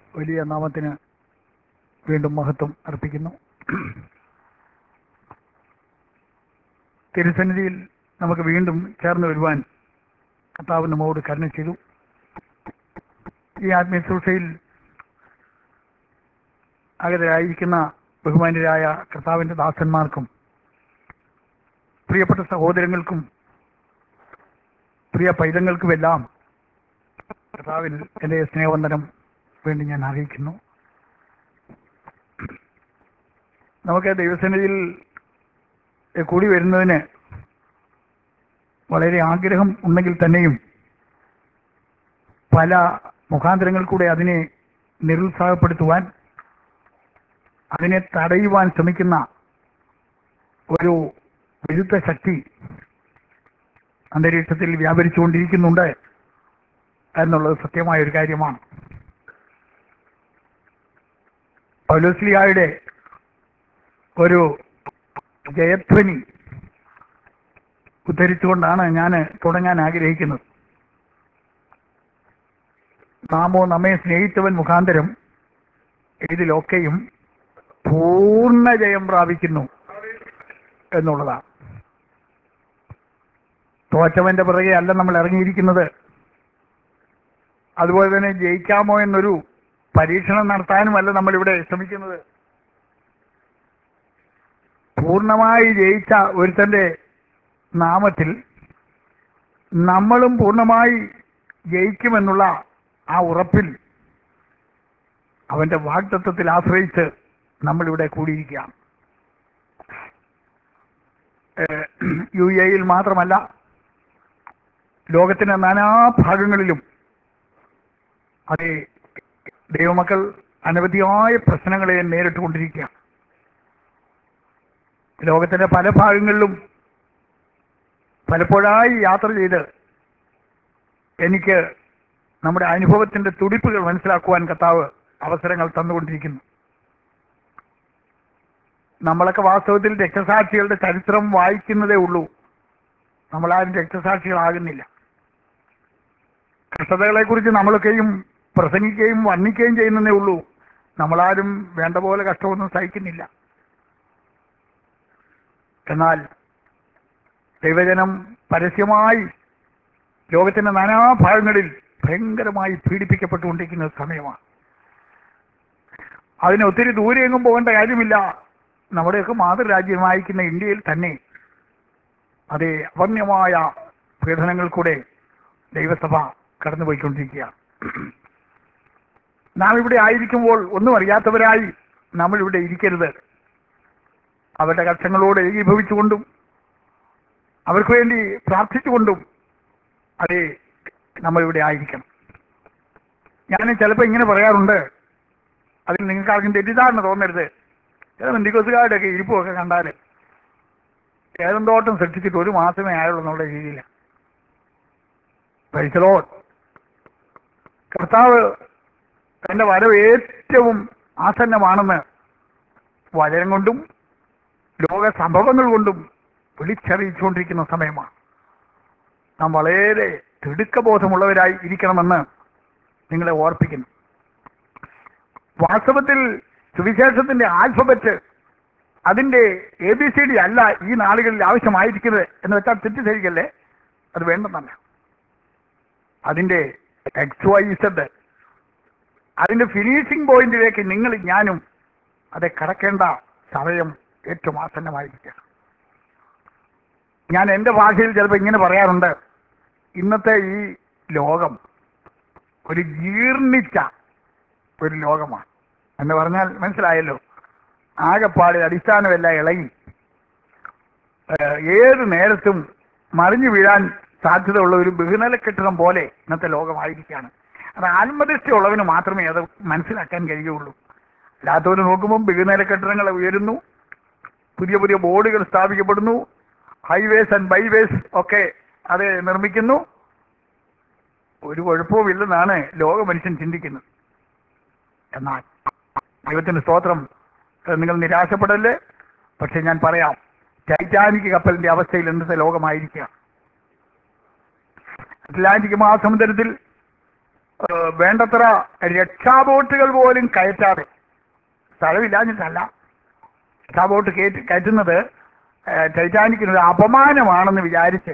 വലിയ നാമത്തിന് വീണ്ടും മഹത്വം അർപ്പിക്കുന്നു തിരുസന്നിധിയിൽ നമുക്ക് വീണ്ടും ചേർന്ന് വരുവാൻ കർത്താവ് നമ്മോട് കരുണ ചെയ്തു ഈ ആത്മീയ ശുശ്രൂഷയിൽ അകരായിരിക്കുന്ന ബഹുമാന്യരായ കർത്താവിൻ്റെ ദാസന്മാർക്കും പ്രിയപ്പെട്ട സഹോദരങ്ങൾക്കും പ്രിയ പൈതങ്ങൾക്കുമെല്ലാം കർത്താവിൽ എൻ്റെ സ്നേഹവന്ദനം വേണ്ടി ഞാൻ അറിയിക്കുന്നു നമുക്ക് ദൈവസന്നിധിയിൽ കൂടി വരുന്നതിന് വളരെ ആഗ്രഹം ഉണ്ടെങ്കിൽ തന്നെയും പല മുഖാന്തരങ്ങൾ കൂടെ അതിനെ നിരുത്സാഹപ്പെടുത്തുവാൻ അതിനെ തടയുവാൻ ശ്രമിക്കുന്ന ഒരു വിരുദ്ധ ശക്തി അന്തരീക്ഷത്തിൽ വ്യാപരിച്ചുകൊണ്ടിരിക്കുന്നുണ്ട് എന്നുള്ളത് സത്യമായ ഒരു കാര്യമാണ് പൗലോസ്ലിയായുടെ ഒരു ജയധ്വനി ഉദ്ധരിച്ചുകൊണ്ടാണ് ഞാൻ തുടങ്ങാൻ ആഗ്രഹിക്കുന്നത് നാമോ നമ്മെ സ്നേഹിച്ചവൻ മുഖാന്തരം ഇതിലൊക്കെയും പൂർണ്ണ ജയം പ്രാപിക്കുന്നു എന്നുള്ളതാണ് തോറ്റവന്റെ പിറകെ അല്ല നമ്മൾ ഇറങ്ങിയിരിക്കുന്നത് അതുപോലെ തന്നെ ജയിക്കാമോ എന്നൊരു പരീക്ഷണം നടത്താനുമല്ല നമ്മളിവിടെ ശ്രമിക്കുന്നത് പൂർണ്ണമായി ജയിച്ച ഒരുത്തന്റെ നാമത്തിൽ നമ്മളും പൂർണ്ണമായി ജയിക്കുമെന്നുള്ള ആ ഉറപ്പിൽ അവന്റെ വാഗ്ദത്വത്തിൽ ആശ്രയിച്ച് നമ്മളിവിടെ കൂടിയിരിക്കുകയാണ് ഏഹ് യു എയിൽ മാത്രമല്ല ലോകത്തിന്റെ നാനാഭാഗങ്ങളിലും അതേ ദൈവമക്കൾ അനവധിയായ പ്രശ്നങ്ങളെ നേരിട്ടുകൊണ്ടിരിക്കുകയാണ് ലോകത്തിന്റെ പല ഭാഗങ്ങളിലും പലപ്പോഴായി യാത്ര ചെയ്ത് എനിക്ക് നമ്മുടെ അനുഭവത്തിന്റെ തുടിപ്പുകൾ മനസ്സിലാക്കുവാൻ കർത്താവ് അവസരങ്ങൾ തന്നുകൊണ്ടിരിക്കുന്നു നമ്മളൊക്കെ വാസ്തവത്തിൽ രക്തസാക്ഷികളുടെ ചരിത്രം വായിക്കുന്നതേ ഉള്ളൂ നമ്മളാരും രക്തസാക്ഷികളാകുന്നില്ല കഷ്ടതകളെ കുറിച്ച് നമ്മളൊക്കെയും പ്രസംഗിക്കുകയും വർണ്ണിക്കുകയും ചെയ്യുന്നതേ ഉള്ളൂ നമ്മളാരും വേണ്ട പോലെ കഷ്ടമൊന്നും സഹിക്കുന്നില്ല എന്നാൽ ദൈവജനം പരസ്യമായി ലോകത്തിന്റെ നാനാഭാഗങ്ങളിൽ ഭയങ്കരമായി പീഡിപ്പിക്കപ്പെട്ടുകൊണ്ടിരിക്കുന്ന ഒരു സമയമാണ് അതിന് ഒത്തിരി ദൂരെയെങ്ങും പോകേണ്ട കാര്യമില്ല നമ്മുടെയൊക്കെ മാതൃരാജ്യമായിരിക്കുന്ന ഇന്ത്യയിൽ തന്നെ അതേ അപമ്യമായ പീഡനങ്ങൾ കൂടെ ദൈവസഭ കടന്നുപോയിക്കൊണ്ടിരിക്കുകയാണ് നാം ഇവിടെ ആയിരിക്കുമ്പോൾ ഒന്നും അറിയാത്തവരായി നമ്മൾ ഇവിടെ ഇരിക്കരുത് അവരുടെ കഷ്ടങ്ങളോട് ഏകീഭവിച്ചുകൊണ്ടും അവർക്ക് വേണ്ടി പ്രാർത്ഥിച്ചുകൊണ്ടും അതേ നമ്മൾ ഇവിടെ ആയിരിക്കണം ഞാൻ ചിലപ്പോൾ ഇങ്ങനെ പറയാറുണ്ട് അതിൽ നിങ്ങൾക്ക് ആർക്കും തെറ്റിദ്ധാരണ തോന്നരുത് ചില ബന്ധിക്കോസുകാരുടെ ഒക്കെ ഇരിപ്പുമൊക്കെ കണ്ടാൽ ഏതെന്തോട്ടം സൃഷ്ടിച്ചിട്ട് ഒരു മാസമേ ആയുള്ളൂ എന്നുള്ള രീതിയിൽ പരിസരോ കർത്താവ് തന്റെ വരവ് ഏറ്റവും ആസന്നമാണെന്ന് വചനം കൊണ്ടും ലോക സംഭവങ്ങൾ കൊണ്ടും വിളിച്ചറിയിച്ചുകൊണ്ടിരിക്കുന്ന സമയമാണ് നാം വളരെ തിടുക്കബോധമുള്ളവരായി ഇരിക്കണമെന്ന് നിങ്ങളെ ഓർപ്പിക്കുന്നു വാസ്തവത്തിൽ സുവിശേഷത്തിന്റെ ആൽഫബറ്റ് അതിന്റെ എ ബി സി ഡി അല്ല ഈ നാളുകളിൽ ആവശ്യമായിരിക്കുന്നത് എന്ന് വെച്ചാൽ തെറ്റിദ്ധരിക്കല്ലേ അത് വേണ്ടെന്നല്ല അതിന്റെ എക്സ് വൈ ഇസഡ് അതിന്റെ ഫിനിഷിംഗ് പോയിന്റിലേക്ക് നിങ്ങൾ ഞാനും അത് കടക്കേണ്ട സമയം ഏറ്റവും ആസന്നമായിരിക്കുക ഞാൻ എൻ്റെ ഭാഷയിൽ ചിലപ്പോൾ ഇങ്ങനെ പറയാറുണ്ട് ഇന്നത്തെ ഈ ലോകം ഒരു ജീർണിച്ച ഒരു ലോകമാണ് എന്ന് പറഞ്ഞാൽ മനസ്സിലായല്ലോ ആകെപ്പാട് അടിസ്ഥാനമെല്ലാം ഇളകി ഏഹ് ഏത് നേരത്തും മറിഞ്ഞു വീഴാൻ സാധ്യതയുള്ള ഒരു ബഹുനില കെട്ടിടം പോലെ ഇന്നത്തെ ലോകമായിരിക്കുകയാണ് അത് ആത്മദൃഷ്ടിയുള്ളവന് മാത്രമേ അത് മനസ്സിലാക്കാൻ കഴിയുള്ളൂ അല്ലാത്തവർ നോക്കുമ്പോൾ ബഹുനില കെട്ടിടങ്ങൾ ഉയരുന്നു പുതിയ പുതിയ ബോർഡുകൾ സ്ഥാപിക്കപ്പെടുന്നു ഹൈവേസ് ആൻഡ് ബൈവേസ് ഒക്കെ അത് നിർമ്മിക്കുന്നു ഒരു കുഴപ്പവുമില്ലെന്നാണ് ലോക മനുഷ്യൻ ചിന്തിക്കുന്നത് എന്നാൽ ദൈവത്തിന്റെ സ്തോത്രം ഏഹ് നിങ്ങൾ നിരാശപ്പെടല്ലേ പക്ഷെ ഞാൻ പറയാം ടൈറ്റാനിക് കപ്പലിന്റെ അവസ്ഥയിൽ ഇന്നത്തെ ലോകമായിരിക്കുക അറ്റ്ലാന്റിക് മഹാസമുദ്രത്തിൽ ഏഹ്, വേണ്ടത്ര രക്ഷാബോട്ടുകൾ പോലും കയറ്റാതെ സ്ഥലമില്ലാഞ്ഞിട്ടല്ല രക്ഷാബോട്ട് കയറ്റി കയറ്റുന്നത് ഏഹ്, ടൈറ്റാനിക്കിന് ഒരു അപമാനമാണെന്ന് വിചാരിച്ച്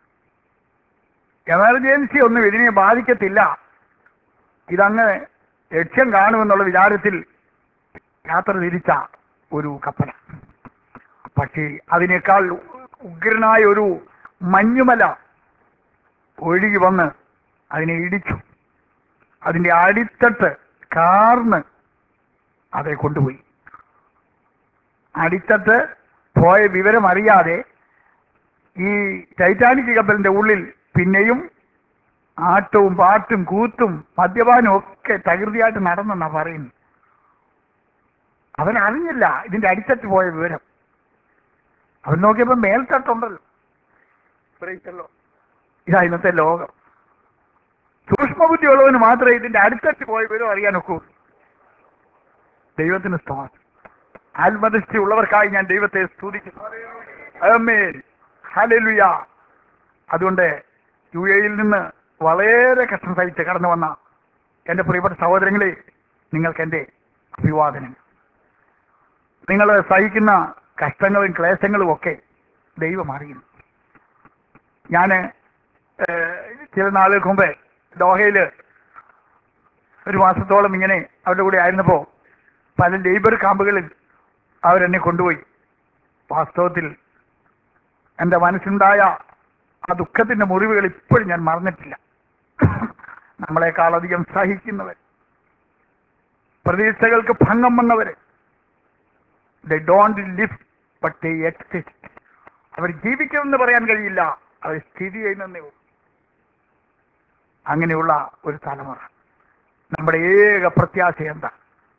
എമർജൻസി ഒന്നും ഇതിനെ ബാധിക്കത്തില്ല ഇതങ്ങ് ലക്ഷ്യം കാണുമെന്നുള്ള വിചാരത്തിൽ യാത്ര തിരിച്ച ഒരു കപ്പല പക്ഷേ അതിനേക്കാൾ ഉഗ്രനായ ഒരു മഞ്ഞുമല ഒഴുകി വന്ന് അതിനെ ഇടിച്ചു അതിന്റെ അടിത്തട്ട് കാർന്ന് അതെ കൊണ്ടുപോയി അടിത്തട്ട് പോയ വിവരം അറിയാതെ ഈ ടൈറ്റാനിക് കപ്പലിന്റെ ഉള്ളിൽ പിന്നെയും ആട്ടവും പാട്ടും കൂത്തും മദ്യപാനും ഒക്കെ തകൃതിയായിട്ട് നടന്നെന്നാ പറയുന്നു അവൻ അറിഞ്ഞില്ല ഇതിന്റെ അടിത്തട്ട് പോയ വിവരം അവൻ നോക്കിയപ്പോ മേൽത്തട്ടുണ്ടല്ലോ ബ്രേക്കല്ലോ ഇതാ ഇന്നത്തെ ലോകം സൂക്ഷ്മബുദ്ധിയുള്ളവന് മാത്രമേ ഇതിന്റെ അടുത്തട്ട് പോയ വിവരം അറിയാനൊക്കൂ ദൈവത്തിന് സ്തോത്രം ആത്മദൃഷ്ടി ഉള്ളവർക്കായി ഞാൻ ദൈവത്തെ സ്തുതിക്കുന്നു ആമേൻ. ഹല്ലേലൂയ അതുകൊണ്ട് യു എയിൽ നിന്ന് വളരെ കഷ്ടം സഹിച്ച് കടന്നു വന്ന എൻ്റെ പ്രിയപ്പെട്ട സഹോദരങ്ങളെ നിങ്ങൾക്ക് എൻ്റെ അഭിവാദനങ്ങൾ നിങ്ങൾ സഹിക്കുന്ന കഷ്ടങ്ങളും ക്ലേശങ്ങളും ഒക്കെ ദൈവം അറിയുന്നു ഞാൻ ചില നാളുകൾക്ക് മുമ്പേ ദോഹയിൽ ഒരു മാസത്തോളം ഇങ്ങനെ അവരുടെ കൂടെ ആയിരുന്നപ്പോൾ പല ലേബർ ക്യാമ്പുകളിൽ അവരെന്നെ കൊണ്ടുപോയി വാസ്തവത്തിൽ എൻ്റെ മനസ്സുണ്ടായ ആ ദുഃഖത്തിന്റെ മുറിവുകൾ ഇപ്പോഴും ഞാൻ മറന്നിട്ടില്ല നമ്മളെക്കാളധികം സഹിക്കുന്നവർ പ്രതീക്ഷകൾക്ക് ഭംഗം വന്നവര് they don't live but they exist അവർ ജീവിക്കുമെന്ന് പറയാൻ കഴിയില്ല അവർ സ്ഥിതി ചെയ്യുന്നേ ഉള്ളൂ അങ്ങനെയുള്ള ഒരു തലമുറ നമ്മുടെ ഏക പ്രത്യാശ എന്താ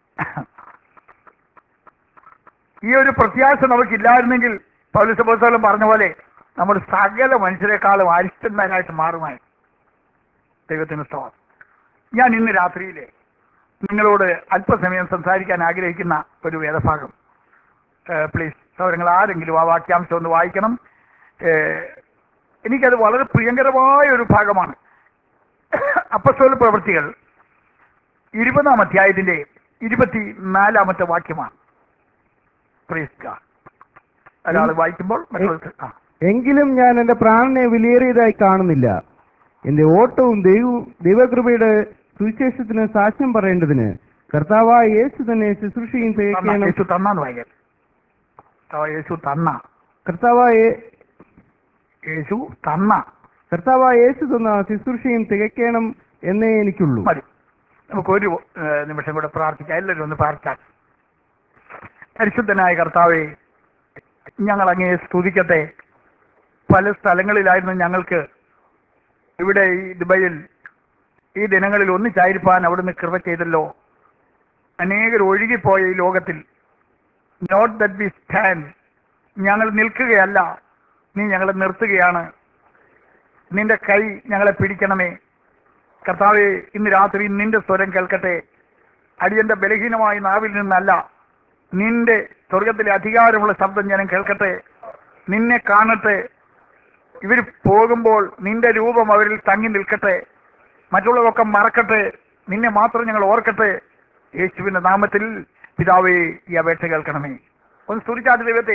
ഈ ഒരു പ്രത്യാശ നമുക്കില്ലായിരുന്നെങ്കിൽ പൗരസഭോത്സവം പറഞ്ഞ പോലെ നമ്മൾ സകല മനുഷ്യരെക്കാളും അരിഷ്ടന്മാരായിട്ട് മാറുമായി ദൈവത്തിന് സ്തോത്രം ഞാൻ ഇന്ന് രാത്രിയിലെ നിങ്ങളോട് അല്പസമയം സംസാരിക്കാൻ ആഗ്രഹിക്കുന്ന ഒരു വേദഭാഗം പ്ലീസ് സൗരങ്ങൾ ആരെങ്കിലും ആ വാക്യാംശം ഒന്ന് വായിക്കണം ഏഹ്, എനിക്കത് വളരെ പ്രിയങ്കരമായ ഒരു ഭാഗമാണ് അപ്പസ്തോല പ്രവൃത്തികൾ ഇരുപതാം അധ്യായത്തിന്റെ ഇരുപത്തി നാലാമത്തെ വാക്യമാണ് Praise God. ഒരാൾ വായിക്കുമ്പോൾ മറ്റുള്ളവർക്ക് ആ എങ്കിലും ഞാൻ എന്റെ പ്രാണനെ വിലയേറിയതായി കാണുന്നില്ല എന്റെ ഓട്ടവും ദൈവവും ദൈവകൃപയുടെ സുവിശേഷത്തിന് സാക്ഷ്യം പറയേണ്ടതിന് കർത്താവായ യേശു തന്നെ ശുശ്രൂഷയും തന്ന, തികയ്ക്കണം യേശു തന്നാന്ന് വായിക്കാൻ ആ, യേശു തന്ന കർത്താവായ യേശു തന്ന കർത്താവായ യേശു തന്ന ശുശ്രൂഷയും തികയ്ക്കണം എന്നേ എനിക്കുള്ളൂ മതി നമുക്ക് ഒരു ഏഹ്, നിമിഷം കൂടെ പ്രാർത്ഥിക്കാം എല്ലാവരും ഒന്ന് പ്രാർത്ഥിക്കാം പരിശുദ്ധനായ കർത്താവെ ഞങ്ങൾ അങ്ങേ സ്തുതിക്കട്ടെ പല സ്ഥലങ്ങളിലായിരുന്നു ഞങ്ങൾക്ക് ഇവിടെ ഈ ദുബൈയിൽ ഈ ദിനങ്ങളിൽ ഒന്നിച്ചായിരിക്കാൻ അവിടുന്ന് കൃപ ചെയ്തല്ലോ അനേകർ ഒഴുകിപ്പോയ ഈ ലോകത്തിൽ നോട്ട് ദറ്റ് ബി സ്റ്റാൻഡ് ഞങ്ങൾ നിൽക്കുകയല്ല നീ ഞങ്ങളെ നിർത്തുകയാണ് നിന്റെ കൈ ഞങ്ങളെ പിടിക്കണമേ കർത്താവെ ഇന്ന് രാത്രി നിന്റെ സ്വരം കേൾക്കട്ടെ അടിയന്റെ ബലഹീനമായ നാവിൽ നിന്നല്ല നിന്റെ സ്വർഗത്തിലെ അധികാരമുള്ള ശബ്ദം ഞാൻ കേൾക്കട്ടെ നിന്നെ കാണട്ടെ ഇവർ പോകുമ്പോൾ നിന്റെ രൂപം അവരിൽ തങ്ങി നിൽക്കട്ടെ മറ്റുള്ളതൊക്കെ മറക്കട്ടെ നിന്നെ മാത്രം ഞങ്ങൾ ഓർക്കട്ടെ യേശുവിന്റെ നാമത്തിൽ പിതാവേ ഈ അപേക്ഷ കേൾക്കണമേ ഒന്ന് സ്തുതിച്ചാട്ട് ദൈവത്തെ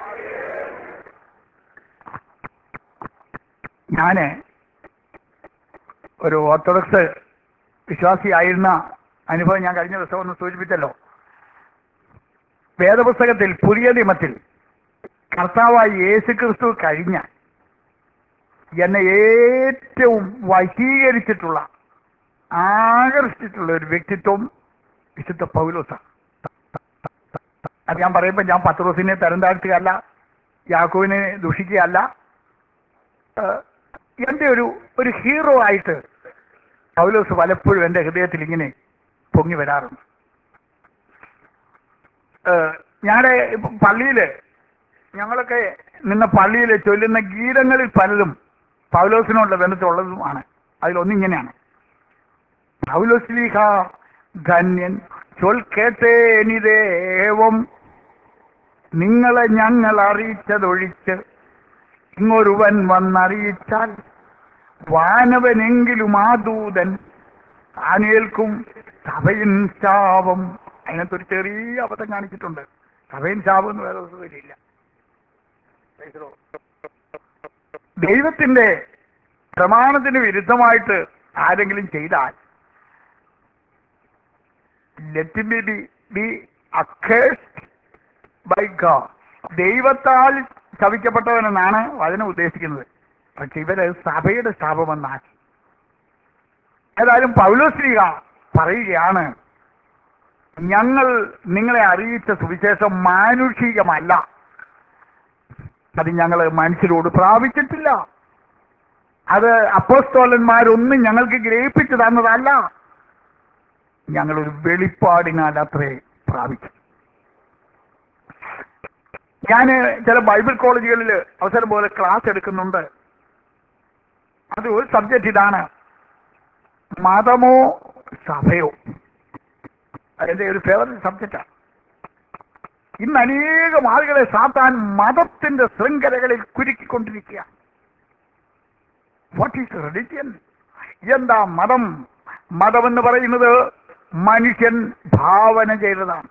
ഞാന് ഒരു ഓർത്തഡോക്സ് വിശ്വാസിയായിരുന്ന അനുഭവം ഞാൻ കഴിഞ്ഞ ദിവസം ഒന്ന് സൂചിപ്പിച്ചല്ലോ വേദപുസ്തകത്തിൽ പുതിയ നിയമത്തിൽ കർത്താവായി യേശു ക്രിസ്തു കഴിഞ്ഞ എന്നെ ഏറ്റവും വശീകരിച്ചിട്ടുള്ള ആകർഷിച്ചിട്ടുള്ള ഒരു വ്യക്തിത്വം വിശുദ്ധ പൗലോസാണ് അത് ഞാൻ പറയുമ്പോൾ ഞാൻ പത്രോസിനെ തരം താഴ്ത്തുകയല്ല യാക്കോവിനെ ദുഷിക്കുകയല്ല ഏഹ്, എൻ്റെ ഒരു ഒരു ഹീറോ ആയിട്ട് പൗലോസ് പലപ്പോഴും എൻ്റെ ഹൃദയത്തിൽ ഇങ്ങനെ പൊങ്ങി വരാറുണ്ട് ഏഹ്, ഞങ്ങളുടെ ഇപ്പം പള്ളിയിൽ ഞങ്ങളൊക്കെ നിന്ന പള്ളിയിൽ ചൊല്ലുന്ന ഗീതങ്ങളിൽ പലതും പൗലോസിനോടുള്ള ബന്ധത്തുള്ളതുമാണ് അതിലൊന്നിങ്ങനെയാണ് പൗലോസ്ലീഹ ധന്യൻ ചൊൽ കേട്ടേനിദേവം നിങ്ങളെ ഞങ്ങൾ അറിയിച്ചതൊഴിച്ച് ഇങ്ങൊരുവൻ വന്നറിയിച്ചാൽ വാനവനെങ്കിലും ആ ദൂതൻ ദാനിയേൽക്കും സഭയിൻ ശാപം അതിനകത്തൊരു ചെറിയ അബദ്ധം കാണിച്ചിട്ടുണ്ട് സഭയിൻ ശാപം എന്ന് വേറെ ഒരു വരില്ല ദൈവത്തിന്റെ പ്രമാണത്തിന് വിരുദ്ധമായിട്ട് ആരെങ്കിലും ചെയ്താൽ let me be be accursed by God ദൈവത്താൽ ശവിക്കപ്പെട്ടവനെന്നാണ് വചനം ഉദ്ദേശിക്കുന്നത് പക്ഷെ ഇവര് സഭയുടെ ശാപമെന്നാക്കി ഏതായാലും പൗലോശ്രീക പറയുകയാണ് ഞങ്ങൾ നിങ്ങളെ അറിയിച്ച സുവിശേഷം മാനുഷികമല്ല അത് ഞങ്ങൾ മനുഷ്യരോട് പ്രാപിച്ചിട്ടില്ല അത് അപ്പോസ്തോലന്മാരൊന്നും ഞങ്ങൾക്ക് ഗ്രഹിപ്പിച്ചു തന്നതല്ല ഞങ്ങളൊരു വെളിപ്പാടിനാൽ അത്രേ പ്രാപിച്ചു ഞാൻ ചില ബൈബിൾ കോളേജുകളിൽ അവസരം പോലെ ക്ലാസ് എടുക്കുന്നുണ്ട് അത് ഒരു സബ്ജക്റ്റ് ഇതാണ് മതമോ സഭയോ അതിന്റെ ഒരു ഫേവറേറ്റ് സബ്ജക്റ്റാണ് ഇന്ന് അനേകം ആളുകളെ സാത്താൻ മതത്തിന്റെ ശൃംഖലകളിൽ കുരുക്കിക്കൊണ്ടിരിക്കുക വാട്ട് ഈസ് റിലിജിയൻ എന്താ മതം മതം എന്ന് പറയുന്നത് മനുഷ്യൻ ഭാവന ചെയ്തതാണ്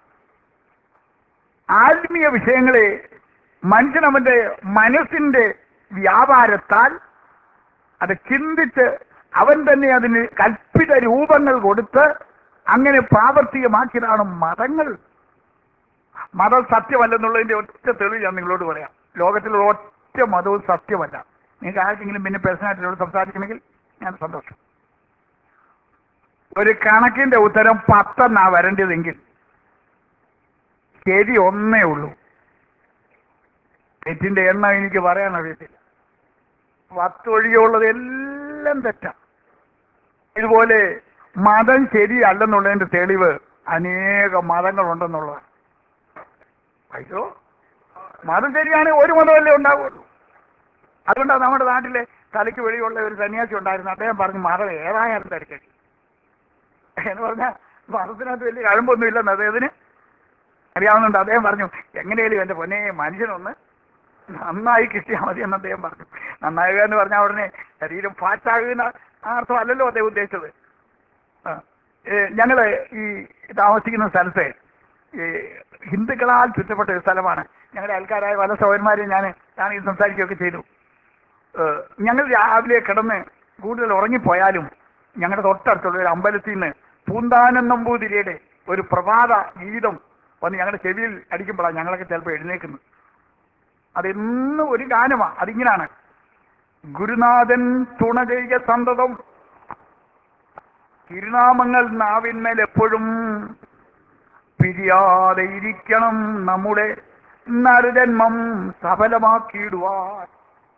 ആത്മീയ വിഷയങ്ങളെ മനുഷ്യൻ അവന്റെ മനസ്സിന്റെ വ്യാപാരത്താൽ അത് ചിന്തിച്ച് അവൻ തന്നെ അതിന് കൽപ്പിത രൂപങ്ങൾ കൊടുത്ത് അങ്ങനെ പ്രാവർത്തികമാക്കിയതാണ് മതങ്ങൾ മതം സത്യമല്ലെന്നുള്ളതിന്റെ ഒറ്റ തെളിവ് ഞാൻ നിങ്ങളോട് പറയാം ലോകത്തിലുള്ള ഒറ്റ മതവും സത്യമല്ല നിങ്ങൾക്ക് ആർക്കെങ്കിലും പിന്നെ പേഴ്സണാലിറ്റിയോട് സംസാരിക്കണമെങ്കിൽ ഞാൻ സന്തോഷം ഒരു കണക്കിന്റെ ഉത്തരം പത്തെണ്ണാ വരേണ്ടതെങ്കിൽ ശരി ഒന്നേ ഉള്ളൂ തെറ്റിന്റെ എണ്ണം എനിക്ക് പറയാൻ അറിയത്തില്ല പത്ത് ഒഴികെയുള്ളത് എല്ലാം തെറ്റാ ഇതുപോലെ മതം ശരിയല്ലെന്നുള്ളതിന്റെ തെളിവ് അനേക മതങ്ങളുണ്ടെന്നുള്ളതാണ് അയ്യോ മതം ശരിയാണെങ്കിൽ ഒരു മതമല്ലേ ഉണ്ടാവുള്ളൂ അതുകൊണ്ടാണ് നമ്മുടെ നാട്ടിലെ തലയ്ക്ക് വെളിയുള്ള ഒരു സന്യാസി ഉണ്ടായിരുന്നു അദ്ദേഹം പറഞ്ഞു മതം ഏതായാലും തിരക്കടി എന്ന് പറഞ്ഞാൽ മതത്തിനകത്ത് വലിയ കഴമ്പൊന്നും ഇല്ലെന്ന് അദ്ദേഹത്തിന് അറിയാവുന്നുണ്ട് അദ്ദേഹം പറഞ്ഞു എങ്ങനെയാലും എന്റെ പൊന്നെ മനുഷ്യനൊന്ന് നന്നായി കിട്ടിയാൽ മതി എന്ന് അദ്ദേഹം പറഞ്ഞു നന്നാവുക എന്ന് പറഞ്ഞാൽ ഉടനെ ശരീരം ഫാറ്റാകുന്ന ആ അർത്ഥം അല്ലല്ലോ അദ്ദേഹം ഉദ്ദേശിച്ചത് ആ. ഏ, ഞങ്ങള് ഈ താമസിക്കുന്ന സ്ഥലത്ത് ഈ ഹിന്ദുക്കളാൽ ചുറ്റപ്പെട്ട ഒരു സ്ഥലമാണ് ഞങ്ങളുടെ ആൾക്കാരായ പല സഹോദരന്മാരെയും ഞാൻ ഞാൻ ഈ സംസാരിക്കുകയൊക്കെ ചെയ്തു ഏ, ഞങ്ങൾ രാവിലെ കിടന്ന് കൂടുതൽ ഉറങ്ങിപ്പോയാലും ഞങ്ങളുടെ തൊട്ടടുത്തുള്ള ഒരു അമ്പലത്തിൽ നിന്ന് പൂന്താനം നമ്പൂതിരിയുടെ ഒരു പ്രഭാത ഗീതം വന്ന് ഞങ്ങളുടെ ചെവിയിൽ അടിക്കുമ്പോഴാണ് ഞങ്ങളൊക്കെ ചിലപ്പോൾ എഴുന്നേക്കുന്നത് അതെന്നും ഒരു ഗാനമാണ് അതിങ്ങനാണ് ഗുരുനാഥൻ തുണ ചെയ്യുക സന്തതം തിരുനാമങ്ങൾ നാവിന്മേൽ എപ്പോഴും പിരിയാതെ ഇരിക്കണം നമ്മുടെ നരജന്മം സഫലമാക്കിയിടുവാൻ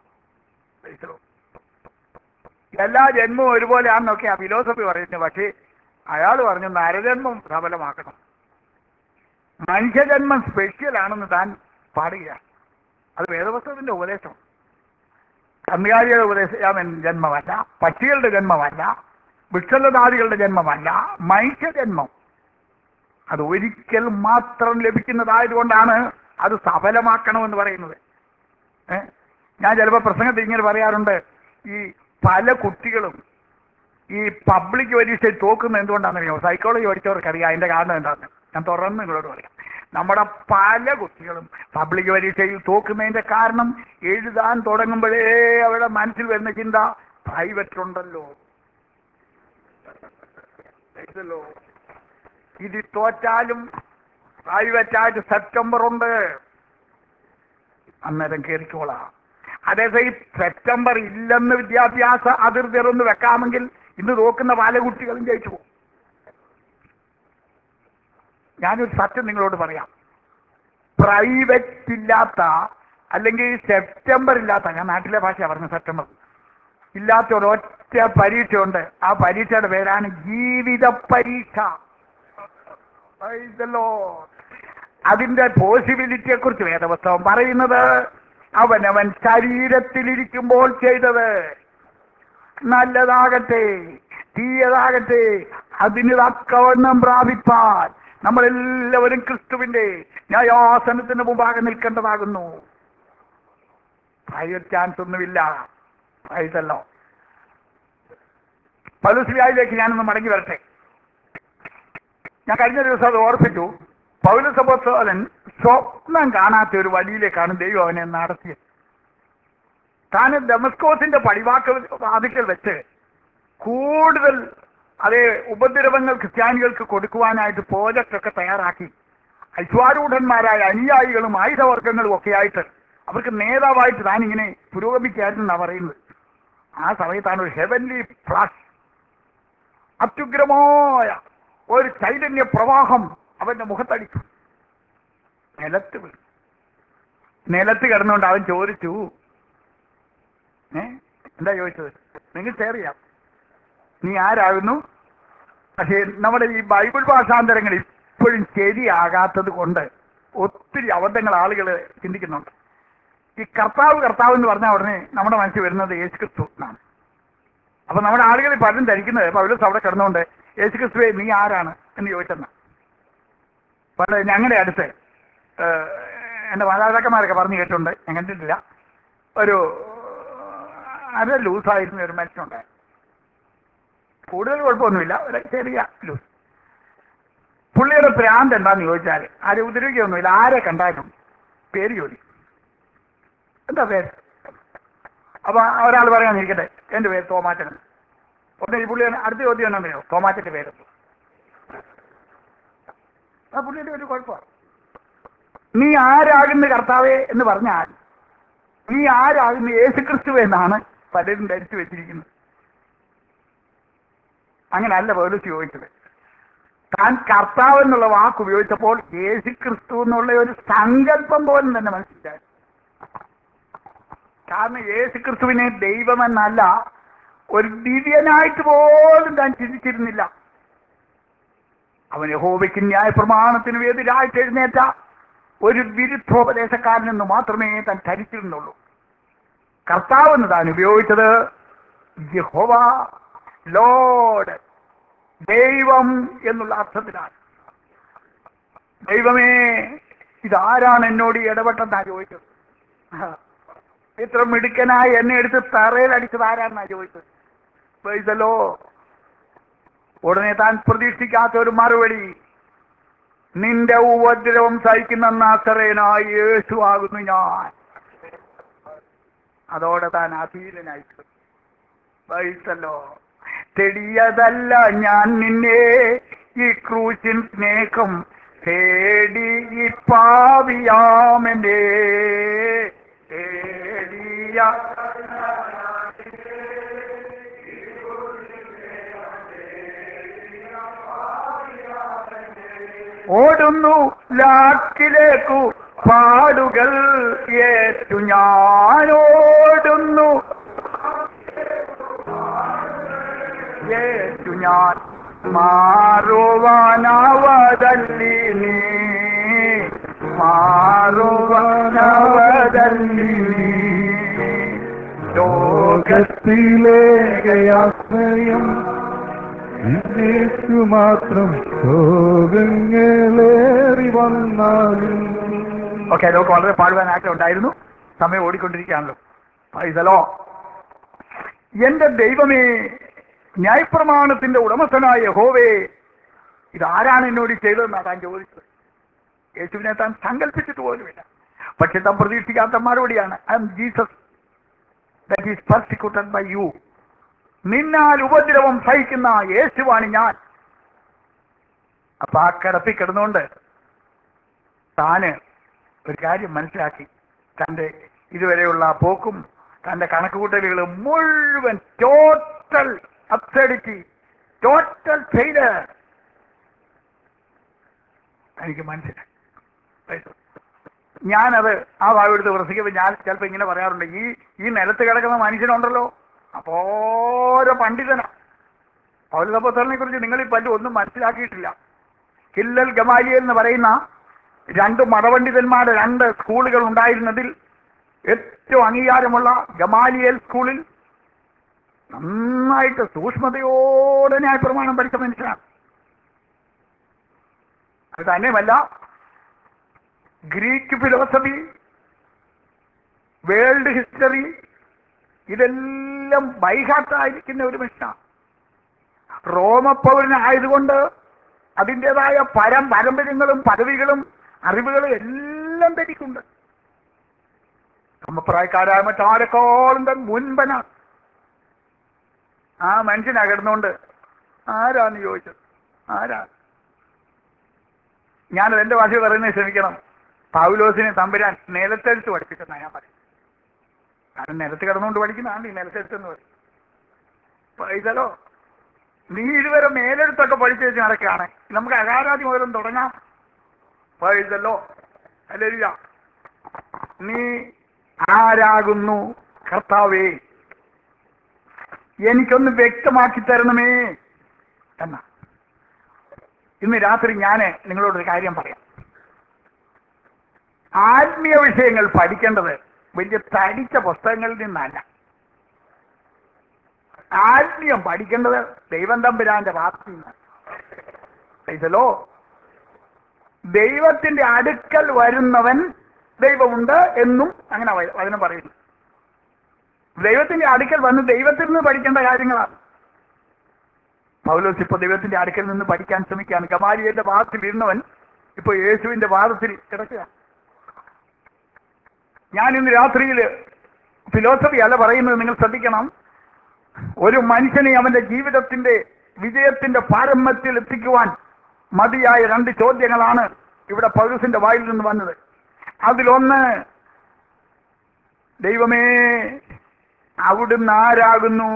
എല്ലാ ജന്മവും ഒരുപോലെയാണെന്നൊക്കെ ആ ഫിലോസഫി പറയുന്നത് പക്ഷേ അയാൾ പറഞ്ഞു നരജന്മം സഫലമാക്കണം മനുഷ്യജന്മം സ്പെഷ്യൽ ആണെന്ന് താൻ പാടുകയാണ് അത് വേദപുസ്തകത്തിന്റെ ഉപദേശം കന്നുകാലിയുടെ ഉപദേശം ജന്മമല്ല പക്ഷികളുടെ ജന്മമല്ല വൃക്ഷലതാദികളുടെ ജന്മമല്ല മനുഷ്യജന്മം അത് ഒരിക്കൽ മാത്രം ലഭിക്കുന്നതായതുകൊണ്ടാണ് അത് സഫലമാക്കണമെന്ന് പറയുന്നത് ഏ? ഞാൻ ചിലപ്പോൾ പ്രസംഗത്തിൽ ഇങ്ങനെ പറയാറുണ്ട് ഈ പല കുട്ടികളും ഈ പബ്ലിക് പരീക്ഷയിൽ തോക്കുന്ന എന്തുകൊണ്ടാണെന്നറിയോ സൈക്കോളജി പഠിച്ചവർക്കറിയാം അതിന്റെ കാരണം എന്താണെന്ന് ഞാൻ തുറന്ന് നിങ്ങളോട് പറയാം നമ്മുടെ പല കുട്ടികളും പബ്ലിക് പരീക്ഷയിൽ തോക്കുന്നതിന്റെ കാരണം എഴുതാൻ തുടങ്ങുമ്പോഴേ അവരുടെ മനസ്സിൽ വരുന്ന ചിന്ത പ്രൈവറ്റ് ഉണ്ടല്ലോ ഇതല്ലോ ഇത് തോറ്റാലും പ്രൈവറ്റായിട്ട് സെപ്റ്റംബർ ഉണ്ട് അന്നേരം കയറിക്കോളാം അതേസമയം സെപ്റ്റംബർ ഇല്ലെന്ന് വിദ്യാഭ്യാസ അതിർത്തിയർ ഒന്ന് വെക്കാമെങ്കിൽ ഇന്ന് നോക്കുന്ന പല കുട്ടികളും ജയിച്ചു പോകും ഞാനൊരു സത്യം നിങ്ങളോട് പറയാം പ്രൈവറ്റ് ഇല്ലാത്ത അല്ലെങ്കിൽ സെപ്റ്റംബർ ഇല്ലാത്ത ഞാൻ നാട്ടിലെ ഭാഷയാണ് പറഞ്ഞത് സെപ്റ്റംബർ ഇല്ലാത്ത ഒരൊറ്റ പരീക്ഷയുണ്ട് ആ പരീക്ഷയുടെ പേരാണ് ജീവിത പരീക്ഷ Praise the Lord. അതിന്റെ പോസിബിലിറ്റിയെ കുറിച്ച് വേദപുസ്തകം പറയുന്നത് അവനവൻ ശരീരത്തിലിരിക്കുമ്പോൾ ചെയ്തത് നല്ലതാകട്ടെ തീയതാകട്ടെ അതിന് തക്കവണ്ണം പ്രാപിപ്പാൻ നമ്മളെല്ലാവരും ക്രിസ്തുവിന്റെ ന്യായാസനത്തിന് മുമ്പാകെ നിൽക്കേണ്ടതാകുന്നു പ്രൈവറ്റ് ചാൻസ് ഒന്നുമില്ല പ്രൈസല്ലോ പൗലുസ്ലിയായിലേക്ക് ഞാനൊന്ന് മടങ്ങി വരട്ടെ ഞാൻ കഴിഞ്ഞ ദിവസം അത് ഓർപ്പിച്ചു പൗലസപ്പോസ്തലൻ സ്വപ്നം കാണാത്ത ഒരു വഴിയിലേക്കാണ് ദൈവം അവനെ നടത്തിയത് താൻ ഡെമസ്കോസിന്റെ പടിവാക്ക വാതിക്കൽ വെച്ച് കൂടുതൽ അതേ ഉപദ്രവങ്ങൾ ക്രിസ്ത്യാനികൾക്ക് കൊടുക്കുവാനായിട്ട് പ്രോജക്റ്റ് ഒക്കെ തയ്യാറാക്കി അശ്വാരൂഢന്മാരായ അനുയായികളും ആയുധവർഗങ്ങളും ഒക്കെ ആയിട്ട് അവർക്ക് നേതാവായിട്ട് താൻ ഇങ്ങനെ പുരോഗമിക്കായിരുന്നാണ് പറയുന്നത് ആ സമയത്താണ് ഒരു ഹെവൻലി ഫ്ലാഷ് അത്യുഗ്രമായ ഒരു ചൈതന്യ പ്രവാഹം അവന്റെ മുഖത്തടിച്ചു നിലത്ത് വീണു നിലത്ത് കിടന്നുകൊണ്ട് അവൻ ചോദിച്ചു ഏ എന്താ ചോദിച്ചത് നിങ്ങൾക്ക് അറിയാം നീ ആരാകുന്നു പക്ഷേ നമ്മുടെ ഈ ബൈബിൾ ഭാഷാന്തരങ്ങൾ ഇപ്പോഴും ശരിയാകാത്തത് കൊണ്ട് ഒത്തിരി അബദ്ധങ്ങൾ ആളുകൾ ചിന്തിക്കുന്നുണ്ട് ഈ കർത്താവ് കർത്താവ് എന്ന് പറഞ്ഞാൽ ഉടനെ നമ്മുടെ മനസ്സിൽ വരുന്നത് യേശു ക്രിസ്തു എന്നാണ് അപ്പൊ നമ്മുടെ ആളുകൾ പലരും ധരിക്കുന്നത് പൗലോസ് അവിടെ കിടന്നുകൊണ്ട് യേശു ക്രിസ്തുവെ നീ ആരാണ് എന്ന് ചോദിച്ചെന്ന പല ഞങ്ങളുടെ അടുത്ത് ഏഹ്, എൻ്റെ മാതാപിതാക്കന്മാരൊക്കെ പറഞ്ഞു കേട്ടിട്ടുണ്ട് ഞാൻ കണ്ടിട്ടില്ല ഒരു അര ലൂസായിരുന്ന ഒരു മനുഷ്യനുണ്ട് കൂടുതൽ കുഴപ്പമൊന്നുമില്ല ഒരു ചെറിയ ലൂസ് പുള്ളിയുടെ ഭ്രാന്ത് എന്താന്ന് ചോദിച്ചാൽ ആരെ ഉപദ്രവിക്കുകയൊന്നുമില്ല ആരെ കണ്ടാലും പേര് ചോദിക്കും എന്താ പേര് അപ്പൊ ഒരാൾ പറയാനിരിക്കട്ടെ എന്റെ പേര് തോമാറ്റൻ ഉടനെ ഈ പുള്ളി അടുത്ത ചോദ്യം എന്നാണെന്നോ തോമാറ്റന്റെ പേര് ആ പുള്ളിയുടെ ഒരു കുഴപ്പമാണ് നീ ആരാകുന്ന കർത്താവേ എന്ന് പറഞ്ഞാൽ നീ ആരാകുന്ന യേശു ക്രിസ്തു എന്നാണ് പലരും ധരിച്ചു വെച്ചിരിക്കുന്നത് അങ്ങനല്ല പൗലോസ് ചോദിച്ചത് താൻ കർത്താവ് എന്നുള്ള വാക്ക് ഉപയോഗിച്ചപ്പോൾ യേശു ക്രിസ്തു എന്നുള്ള ഒരു സങ്കല്പം പോലും തന്നെ മനസ്സിലായി കാരണം യേശു ക്രിസ്തുവിനെ ദൈവമെന്നല്ല ഒരു ദിവ്യനായിട്ട് പോലും താൻ ചിന്തിച്ചിരുന്നില്ല അവൻ യഹോവയ്ക്ക് ന്യായപ്രമാണത്തിന് എതിരായിട്ട് എഴുന്നേറ്റ ഒരു വിരുദ്ധോപദേശക്കാരനെന്ന് മാത്രമേ താൻ ധരിച്ചിരുന്നുള്ളൂ കർത്താവ് എന്ന് താൻ ഉപയോഗിച്ചത് യഹോവ ലോഡ് ദൈവം എന്നുള്ള അർത്ഥത്തിലാണ് ദൈവമേ ഇതാരാണ് എന്നോട് ഈ ഇടപെട്ടെന്നാ ചോദിച്ചത് ഇത്ര മിടുക്കനായി എന്നെ എടുത്ത് തറയിൽ അടിച്ചത് ആരാന്നാ ചോദിച്ചത് പൈസലോ ഉടനെ താൻ പ്രതീക്ഷിക്കാത്ത ഒരു മറുപടി നിന്റെ ഉപദ്രവം സഹിക്കുന്ന നാസറേനായി യേശു ആകുന്നു ഞാൻ അതോടെ താൻ അധീരനായി പൈസലോ തെടിയതല്ല ഞാൻ നിന്നെ ഈ ക്രൂശിൻ സ്നേഹം തേടി ഈ പാവിയാമെന്നെ തേടിയ ഓടുന്നു ലാക്കിലേക്കു പാടുകൾ ഏറ്റു ഞാനോടുന്നു ഏറ്റു ഞാൻ മാറുവാനവതല്ലി നീ മാറുവാനവതല്ലി നീ ലോകത്തിലേകയാശ്രയം യേശു മാത്രം ശോകങ്ങളേറി വന്നാലും ഓക്കെ അതൊക്കെ വളരെ പാടുവാനായിട്ട് ഉണ്ടായിരുന്നു സമയം ഓടിക്കൊണ്ടിരിക്കുകയാണല്ലോ പൈസലോ എന്റെ ദൈവമേ ന്യായപ്രമാണത്തിന്റെ ഉടമസ്ഥനായ യഹോവേ ഇതാരാണ് എന്നോട് ഈ ചെയ്തതെന്നാണ് താൻ ചോദിച്ചത് യേശുവിനെ താൻ സങ്കല്പിച്ചിട്ട് പോലുമില്ല പക്ഷെ താൻ പ്രതീക്ഷിക്കാത്ത മറുപടിയാണ് I am Jesus that is persecuted by you നിന്നാൽ ഉപദ്രവം സഹിക്കുന്ന യേശുവാണ് ഞാൻ അപ്പൊ ആ കിടപ്പി കിടന്നുകൊണ്ട് താന് ഒരു കാര്യം മനസ്സിലാക്കി തന്റെ ഇതുവരെയുള്ള പോക്കും തന്റെ കണക്കുകൂട്ടലുകൾ മുഴുവൻ ടോട്ടൽ അബ്സഡിറ്റി ടോട്ടൽ ഫെയിലർ എനിക്ക് മനസ്സിലായി ഞാനത് ആ ഭാഗം എടുത്ത് പ്രസംഗിക്കുമ്പോൾ ഞാൻ ചിലപ്പോൾ ഇങ്ങനെ പറയാറുണ്ട് ഈ ഈ നിലത്ത് കിടക്കുന്ന മനുഷ്യനുണ്ടല്ലോ അപ്പോരോ പണ്ഡിതനാ പൗരതപുത്രനെ കുറിച്ച് നിങ്ങൾ ഈ പല്ലും ഒന്നും മനസ്സിലാക്കിയിട്ടില്ല ഹില്ലൽ ഗമാലിയൽ എന്ന് പറയുന്ന രണ്ട് മതപണ്ഡിതന്മാരുടെ രണ്ട് സ്കൂളുകൾ ഉണ്ടായിരുന്നതിൽ ഏറ്റവും അംഗീകാരമുള്ള ഗമാലിയൽ സ്കൂളിൽ നന്നായിട്ട് സൂക്ഷ്മതയോടെ ന്യായപ്രമാണം പഠിച്ച മനുഷ്യനാണ് അത് തന്നെയുമല്ല ഗ്രീക്ക് ഫിലോസഫി വേൾഡ് ഹിസ്റ്ററി ഇതെല്ലാം ബൈഹാർട്ടായിരിക്കുന്ന ഒരു മനുഷ്യനാണ് റോമപ്പൗരനായതുകൊണ്ട് അതിൻ്റെതായ പരം പാരമ്പര്യങ്ങളും പദവികളും അറിവുകളും എല്ലാം തനിക്കുണ്ട് സമപ്രായക്കാരായ മറ്റാരെക്കാളും താൻ മുൻപന ആ മനുഷ്യനാ കിടന്നുകൊണ്ട് ആരാന്ന് ചോദിച്ചത് ആരാ ഞാനത് എന്റെ ഭാഷ പറയുന്നത് ശ്രമിക്കണം പൗലോസിനെ തമ്പുരാൻ നിലത്തെടുത്ത് പഠിപ്പിച്ചെന്നാ ഞാൻ പറയും കാരണം നിലത്ത് കിടന്നുകൊണ്ട് പഠിക്കുന്നതാണ് ഈ നിലത്തെടുത്തെന്ന് പറയും പൈസലോ നീ ഇതുവരെ മേലെടുത്തൊക്കെ പഠിച്ചു വെച്ച് നടക്കുകയാണ് നമുക്ക് അകാരാതി മുതലും തുടങ്ങാം പൈസല്ലോ അല്ല നീ ആരാകുന്നു കർത്താവേ എനിക്കൊന്ന് വ്യക്തമാക്കി തരണമേ എന്ന ഇന്ന് രാത്രി ഞാൻ നിങ്ങളോടൊരു കാര്യം പറയാം ആത്മീയ വിഷയങ്ങൾ പഠിക്കേണ്ടത് വലിയ തടിച്ച പുസ്തകങ്ങളിൽ നിന്നല്ല ആത്മീയം പഠിക്കേണ്ടത് ദൈവം തമ്പുരാന്റെ ഭാഗത്തു നിന്ന് ഇതല്ലോ ദൈവത്തിന്റെ അടുക്കൽ വരുന്നവൻ ദൈവമുണ്ട് എന്നും അങ്ങനെ വ- വചനം പറയുന്നു ദൈവത്തിന്റെ അടുക്കൽ വന്ന് ദൈവത്തിൽ നിന്ന് പഠിക്കേണ്ട കാര്യങ്ങളാണ് പൗലോസ് ഇപ്പൊ ദൈവത്തിന്റെ അടുക്കൽ നിന്ന് പഠിക്കാൻ ശ്രമിക്കുകയാണ് ഗമാലിയന്റെ പാദത്തിൽ ഇരുന്നവൻ ഇപ്പൊ യേശുവിന്റെ പാദത്തിൽ കിടക്കുക ഞാൻ ഇന്ന് രാത്രിയിൽ ഫിലോസഫി അല്ല പറയുന്നത് നിങ്ങൾ ശ്രദ്ധിക്കണം ഒരു മനുഷ്യനെ അവന്റെ ജീവിതത്തിന്റെ വിജയത്തിന്റെ പാരമ്യത്തിൽ എത്തിക്കുവാൻ മതിയായ രണ്ട് ചോദ്യങ്ങളാണ് ഇവിടെ പൗരസിന്റെ വായിൽ നിന്ന് വന്നത് അതിലൊന്ന് ദൈവമേ അവിടുന്ന് ആരാകുന്നു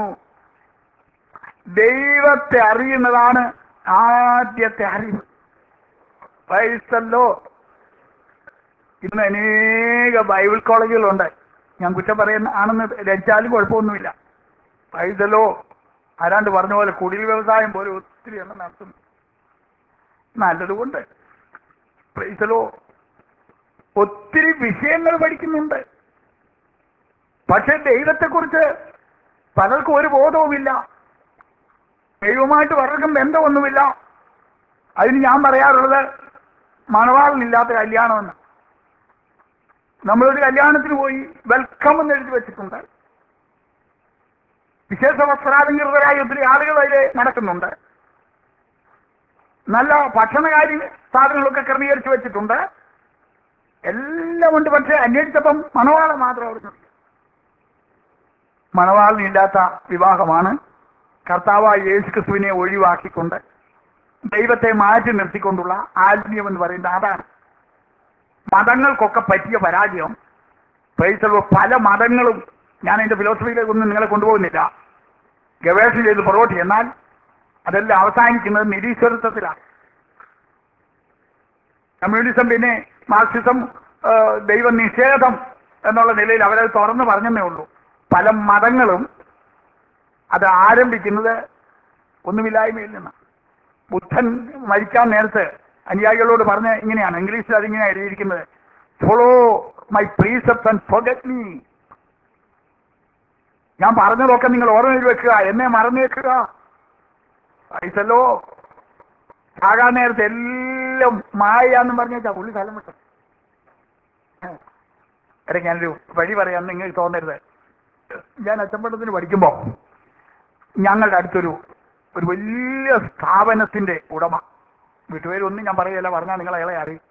ദൈവത്തെ അറിയുന്നതാണ് ആദ്യത്തെ അറിവ് പൈസല്ലോ ഇന്ന് അനേക ബൈബിൾ കോളേജുകളുണ്ട് ഞാൻ കുറ്റം പറയുന്ന ആണെന്ന് രചിച്ചാലും കുഴപ്പമൊന്നുമില്ല പൈസലോ ആരാണ്ട് പറഞ്ഞ പോലെ കുടിൽ വ്യവസായം പോലെ ഒത്തിരി എണ്ണം നടത്തുന്നു നല്ലതുകൊണ്ട് പൈസലോ ഒത്തിരി വിഷയങ്ങൾ പഠിക്കുന്നുണ്ട് പക്ഷെ ദൈവത്തെക്കുറിച്ച് പലർക്കും ഒരു ബോധവുമില്ല ദൈവമായിട്ട് പലർക്കും ബന്ധമൊന്നുമില്ല അതിന് ഞാൻ പറയാറുള്ളത് മണവാളനില്ലാത്ത കല്യാണമെന്ന് നമ്മളൊരു കല്യാണത്തിന് പോയി വെൽക്കം എന്ന് എഴുതി വെച്ചിട്ടുണ്ട് വിശേഷ വസ്ത്രാലങ്കൃതരായ ഒത്തിരി ആളുകൾ അതിൽ നടക്കുന്നുണ്ട് നല്ല ഭക്ഷണകാര്യ സാധനങ്ങളൊക്കെ ക്രമീകരിച്ച് വെച്ചിട്ടുണ്ട് എല്ലാം ഉണ്ട് പക്ഷെ അന്വേഷിച്ചപ്പം മണവാളൻ മാത്രം അവിടെ നിർത്തി മണവാളനില്ലാത്ത വിവാഹമാണ് കർത്താവായ യേശു ക്രിസ്തുവിനെ ഒഴിവാക്കിക്കൊണ്ട് ദൈവത്തെ മാറ്റി നിർത്തിക്കൊണ്ടുള്ള ആത്മീയം എന്ന് പറയുന്നത് അതാണ് മതങ്ങൾക്കൊക്കെ പറ്റിയ പരാജയം പൈസ പല മതങ്ങളും ഞാൻ അതിന്റെ ഫിലോസഫിയിലേക്കൊന്നും നിങ്ങളെ കൊണ്ടുപോകുന്നില്ല ഗവേഷണം ചെയ്ത് പുറകോട്ട് എന്നാൽ അതെല്ലാം അവസാനിക്കുന്നത് നിരീശ്വരത്വത്തിലാണ് കമ്മ്യൂണിസം പിന്നെ മാർക്സിസം ആ, ദൈവനിഷേധം എന്നുള്ള നിലയിൽ അവരത് തുറന്നു പറഞ്ഞതേ ഉള്ളൂ പല മതങ്ങളും അത് ആരംഭിക്കുന്നത് ഒന്നുമില്ലായ്മയിൽ നിന്നാണ് ബുദ്ധൻ മരിക്കാൻ നേരത്ത് അനുയായികളോട് പറഞ്ഞ് ഇങ്ങനെയാണ് ഇംഗ്ലീഷിൽ അതിങ്ങനെ എഴുതിയിരിക്കുന്നത് follow my precept and forget me ഞാൻ പറഞ്ഞതൊക്കെ നിങ്ങൾ ഓർമ്മയിൽ വെക്കുക എന്നെ മറന്നേക്കുക പൈസല്ലോ ആകാൻ നേരത്തെ എല്ലാം മായാന്നും പറഞ്ഞേച്ചാ പുള്ളി സ്ഥലം വിട്ടു ഇടയ്ക്ക് ഞാനൊരു വഴി പറയാൻ നിങ്ങൾക്ക് തോന്നരുത് ഞാൻ അച്ചമ്പട്ടത്തിന് പഠിക്കുമ്പോ ഞങ്ങളുടെ അടുത്തൊരു ഒരു വലിയ സ്ഥാപനത്തിന്റെ ഉടമ വീട്ടുപേരൊന്നും ഞാൻ പറയല്ല പറഞ്ഞാൽ നിങ്ങൾ അയാളെ അറിയും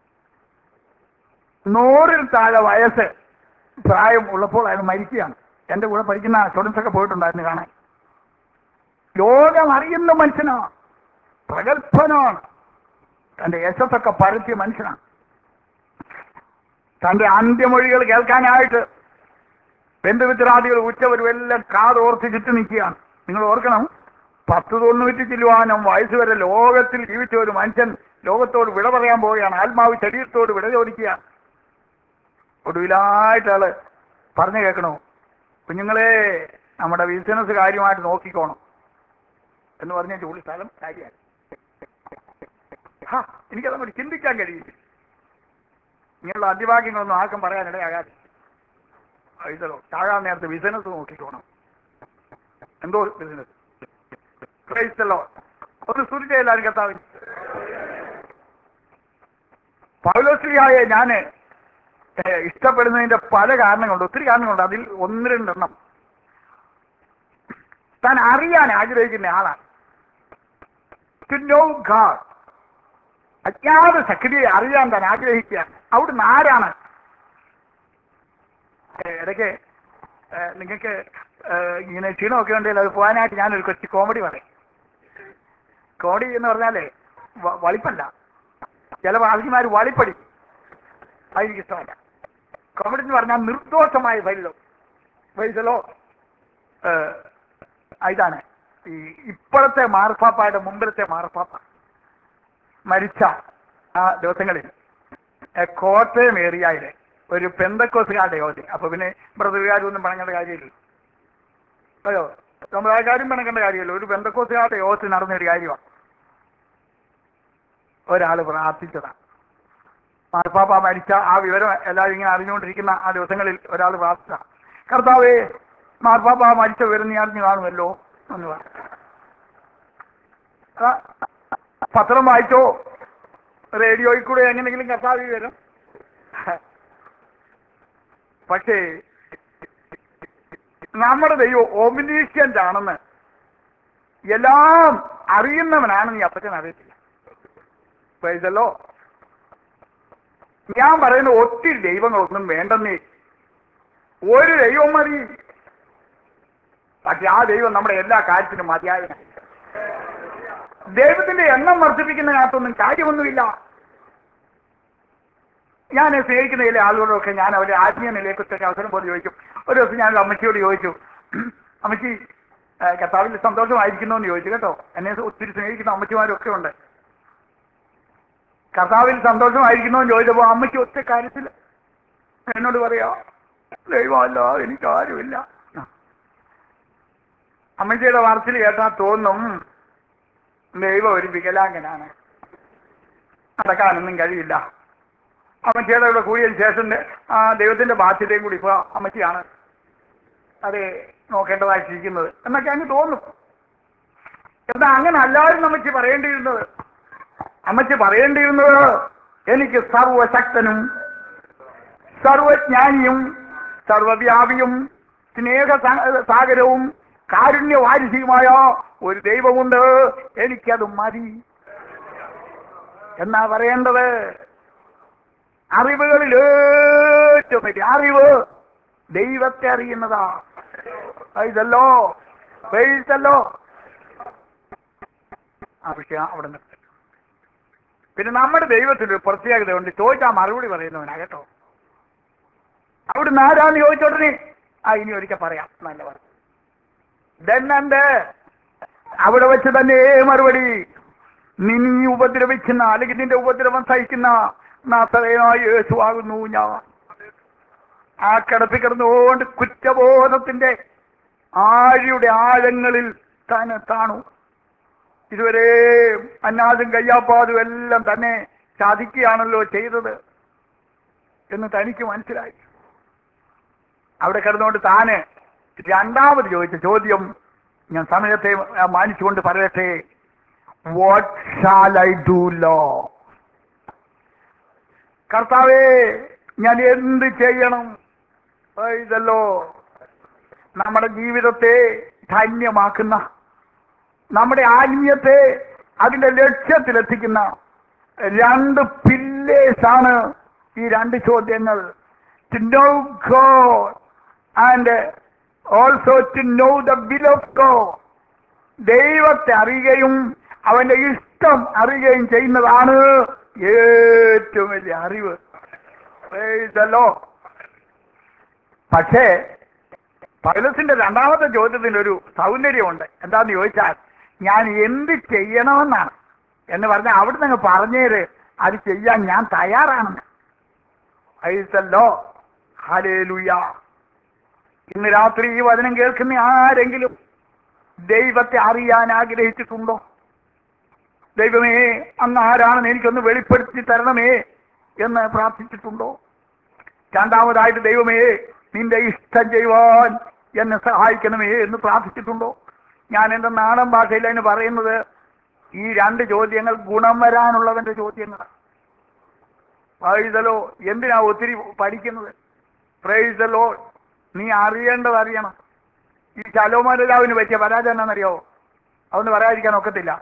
നൂറിൽ താഴെ വയസ്സ് പ്രായം ഉള്ളപ്പോൾ അയാൾ മരിക്കുകയാണ് എന്റെ കൂടെ പഠിക്കുന്ന സ്റ്റുഡൻസ് ഒക്കെ പോയിട്ടുണ്ടായിരുന്നു കാണാൻ ലോകം അറിയുന്ന മനുഷ്യനാണ് പ്രഗത്ഭനാണ് തന്റെ യശസ്സൊക്കെ പരത്തിയ മനുഷ്യനാണ് തന്റെ അന്ത്യമൊഴികൾ കേൾക്കാനായിട്ട് ബന്ധുമിത്രാദികൾ ഉച്ചവരും എല്ലാം കാതോർത്ത് ചുറ്റി നിൽക്കുകയാണ് നിങ്ങൾ ഓർക്കണം പത്ത് തൊണ്ണൂറ്റി ചില്ലുവാനും വയസ്സ് വരെ ലോകത്തിൽ ജീവിച്ച ഒരു മനുഷ്യൻ ലോകത്തോട് വിട പറയാൻ പോവുകയാണ് ആത്മാവ് ശരീരത്തോട് വിട ചോദിക്കുകയാണ് ഒടുവിലായിട്ട് ആള് പറഞ്ഞു കേൾക്കണോ കുഞ്ഞുങ്ങളെ നമ്മുടെ ബിസിനസ് കാര്യമായിട്ട് നോക്കിക്കോണം എന്ന് പറഞ്ഞ ജോലി സ്ഥലം കാര്യമായി ഹാ, എനിക്കതങ്ങോട്ട് ചിന്തിക്കാൻ കഴിയില്ല ഇങ്ങനെയുള്ള അതിഭാഗ്യങ്ങളൊന്നും ആർക്കും പറയാനിടയാകാതെ ഇതല്ലോ താഴാൻ നേരത്തെ ബിസിനസ് നോക്കിക്കോണം എന്തോ ബിസിനസ് ക്രൈസ്തലോ ഒന്ന് സുരിച്ച എല്ലാവരും കർത്താവിന് പൗലോസ്ലിയായ ഞാന് ഏഹ്, ഇഷ്ടപ്പെടുന്നതിന്റെ പല കാരണങ്ങളുണ്ട് ഒത്തിരി കാരണങ്ങളുണ്ട് അതിൽ ഒന്ന് രണ്ടെണ്ണം താൻ അറിയാൻ ആഗ്രഹിക്കുന്ന ആളാണ് ടു നോ ഗാഡ് അജ്ഞാത ശക്തിയെ അറിയാൻ താൻ ആഗ്രഹിക്കുക അവിടുന്ന് ആരാണ് ഏ, ഇടയ്ക്ക് ഏ, നിങ്ങൾക്ക് ഏ, ഇങ്ങനെ ക്ഷീണമൊക്കെ ഉണ്ടെങ്കിൽ അത് പോകാനായിട്ട് ഞാനൊരു കൊച്ചു കോമഡി പറയും കോമഡി എന്ന് പറഞ്ഞാലേ വ- വളിപ്പല്ല ചില വാസിമാർ വളിപ്പടി അതെനിക്ക് ഇഷ്ടമല്ല കോമഡി എന്ന് പറഞ്ഞാൽ നിർദോഷമായ ഫലിതം വൈസലോ ഇതാണ് ഈ ഇപ്പോഴത്തെ മാർപ്പാപ്പയുടെ മുമ്പിലത്തെ മാർപ്പാപ്പ മരിച്ച ആ ദിവസങ്ങളിൽ ഏ, കോട്ടയം ഏറിയയിലെ ഒരു പെന്തക്കോസുകാരുടെ യോഗത്തിൽ അപ്പൊ പിന്നെ ബ്രദറുകാരൊന്നും പണങ്ങേണ്ട കാര്യമില്ല അയ്യോ നമ്മൾ ആ കാര്യം പണക്കേണ്ട കാര്യമില്ല ഒരു ബന്ധക്കോസുകാരുടെ യോഗത്തിൽ നടന്ന ഒരു കാര്യമാണ് ഒരാൾ പ്രാർത്ഥിച്ചതാണ് മാർപ്പാപ്പ മരിച്ച ആ വിവരം എല്ലാവരും ഇങ്ങനെ അറിഞ്ഞുകൊണ്ടിരിക്കുന്ന ആ ദിവസങ്ങളിൽ ഒരാൾ പ്രാർത്ഥിച്ച കർത്താവേ മാർപ്പാപ്പ മരിച്ച വിവരം നീ അറിഞ്ഞു കാണുമല്ലോ എന്ന് പറഞ്ഞു ആ, പത്രം വായിച്ചോ റേഡിയോയിൽ കൂടെ എങ്ങനെയെങ്കിലും കർത്താവ് വിവരം പക്ഷേ നമ്മുടെ ദൈവം ഓമിനീഷ്യന്റ് ആണെന്ന് എല്ലാം അറിയുന്നവനാണെന്ന് ഈ അപ്പച്ചൻ അറിയത്തില്ല പൈസല്ലോ ഞാൻ പറയുന്ന ഒത്തിരി ദൈവങ്ങളൊന്നും വേണ്ടെന്നേ ഒരു ദൈവം മതി പക്ഷെ ആ ദൈവം നമ്മുടെ എല്ലാ കാര്യത്തിനും മതിയായവനാണ് ദൈവത്തിന്റെ എണ്ണം വർദ്ധിപ്പിക്കുന്നതിനകത്തൊന്നും കാര്യമൊന്നുമില്ല ഞാൻ സ്നേഹിക്കുന്ന ചില ആളുകളൊക്കെ ഞാൻ അവരുടെ ആത്മീയ നിലയെക്കുറിച്ചൊക്കെ അവസരം പോലെ ചോദിക്കും ഒരു ദിവസം ഞാൻ ഒരു അമ്മച്ചിയോട് ചോദിച്ചു അമ്മച്ചി ഏ, കർത്താവിൽ സന്തോഷമായിരിക്കുന്നു എന്ന് ചോദിച്ചു കേട്ടോ എന്നെ ഒത്തിരി സ്നേഹിക്കുന്ന അമ്മച്ചിമാരൊക്കെ ഉണ്ട് കർത്താവിൽ സന്തോഷമായിരിക്കുന്നു എന്ന് ചോദിച്ചപ്പോൾ അമ്മയ്ക്ക് ഒറ്റ കാര്യത്തിൽ എന്നോട് പറയാ ദൈവമല്ല എനിക്ക് ആരുമില്ല അമ്മച്ചിയുടെ വാർത്തയിൽ കേട്ടാൽ തോന്നും ദൈവം ഒരു വികലാംഗനാണ് നടക്കാനൊന്നും കഴിയില്ല അമ്മച്ചിയുടെ ഇവിടെ കൂടിയതിന് ശേഷം ആ ദൈവത്തിന്റെ ബാധ്യതയും കൂടി ഇപ്പൊ അമ്മച്ചിയാണ് അത് നോക്കേണ്ടതായിട്ടിരിക്കുന്നത് എന്നൊക്കെ അങ്ങ് തോന്നും എന്താ അങ്ങനെ അല്ലായിരുന്നു അമ്മച്ചി പറയേണ്ടിയിരുന്നത് അമ്മച്ചി പറയേണ്ടിയിരുന്നത് എനിക്ക് സർവശക്തനും സർവജ്ഞാനിയും സർവവ്യാപിയും സ്നേഹ സാ- സാഗരവും കാരുണ്യവാരിധിയുമായ ഒരു ദൈവമുണ്ട് എനിക്കത് മതി എന്നാ പറയേണ്ടത് അറിവുകളിൽ ഏറ്റവും വലിയ അറിവ് ദൈവത്തെ അറിയുന്നതാ ഇതല്ലോ ഇതല്ലോ ആ വിഷയം അവിടെ നിർത്തി പിന്നെ നമ്മുടെ ദൈവത്തിനൊരു പ്രത്യേകത ഉണ്ട് ചോദിച്ചാൽ മറുപടി പറയുന്നവനാ കേട്ടോ അവിടുന്ന് ആരാന്ന് ചോദിച്ചോടനെ ആ ഇനി ഒരിക്കൽ പറയാം നല്ല പറഞ്ഞു ദന്നുണ്ട് അവിടെ വെച്ച് തന്നെ മറുപടി നീ ഉപദ്രവിക്കുന്ന അല്ലെങ്കിൽ നിന്റെ ഉപദ്രവം സഹിക്കുന്ന നാസറേനായ യേശു ആകുന്നു ഞാൻ ആ കിടപ്പി കിടന്നുകൊണ്ട് കുറ്റബോധത്തിന്റെ ആഴിയുടെ ആഴങ്ങളിൽ താൻ താണു ഇതുവരെ അന്നാദും കയ്യാപ്പാതും എല്ലാം തന്നെ ചതിക്കുകയാണല്ലോ ചെയ്തത് എന്ന് തനിക്ക് മനസ്സിലായി അവിടെ കിടന്നുകൊണ്ട് താന് രണ്ടാമത് ചോദിച്ച ചോദ്യം ഞാൻ സമയത്തെ മാനിച്ചുകൊണ്ട് പറയട്ടെ what shall I do Lord കർത്താവേ ഞാൻ എന്ത് ചെയ്യണം ഇതല്ലോ നമ്മുടെ ജീവിതത്തെ ധന്യമാക്കുന്ന നമ്മുടെ ആത്മീയത്തെ അതിന്റെ ലക്ഷ്യത്തിലെത്തിക്കുന്ന രണ്ട് പില്ലേഴ്സ് ആണ് ഈ രണ്ട് ചോദ്യങ്ങൾ to know God and also to know the will of God ദൈവത്തെ അറിയുകയും അവന്റെ ഇഷ്ടം അറിയുകയും ചെയ്യുന്നതാണ് ഏറ്റവും വലിയ അറിവ് Praise the Lord. പക്ഷേ പൈലസിന്റെ രണ്ടാമത്തെ ചോദ്യത്തിന് ഒരു സൗന്ദര്യമുണ്ട് എന്താന്ന് ചോദിച്ചാൽ ഞാൻ എന്ത് ചെയ്യണമെന്നാണ് എന്ന് പറഞ്ഞാൽ അവിടുന്ന് അങ്ങ് പറഞ്ഞേര് അത് ചെയ്യാൻ ഞാൻ തയ്യാറാണെന്ന് ഐസല്ലോ ഹലേലുയ ഇന്ന് രാത്രി ഈ വചനം കേൾക്കുന്ന ആരെങ്കിലും ദൈവത്തെ അറിയാൻ ആഗ്രഹിച്ചിട്ടുണ്ടോ ദൈവമേ അങ്ങ് ആരാണെന്ന് എനിക്കൊന്ന് വെളിപ്പെടുത്തി തരണമേ എന്ന് പ്രാർത്ഥിച്ചിട്ടുണ്ടോ രണ്ടാമതായിട്ട് ദൈവമേ നിന്റെ ഇഷ്ടം ചെയ്യുവാൻ എന്നെ സഹായിക്കണമേ എന്ന് പ്രാർത്ഥിച്ചിട്ടുണ്ടോ ഞാൻ എന്റെ നാടൻ ഭാഷയിൽ അതിന് പറയുന്നത് ഈ രണ്ട് ചോദ്യങ്ങൾ ഗുണം വരാനുള്ളവന്റെ ചോദ്യങ്ങളാണ് പ്രൈസലോ എന്തിനാ ഒത്തിരി പഠിക്കുന്നത് പ്രൈസലോ നീ അറിയേണ്ടത് അറിയണം ഈ ശലോമോരാവിന് പറ്റിയ പരാജയം എന്നാണെന്നറിയോ അതൊന്ന് പറയാതിരിക്കാൻ ഒക്കത്തില്ല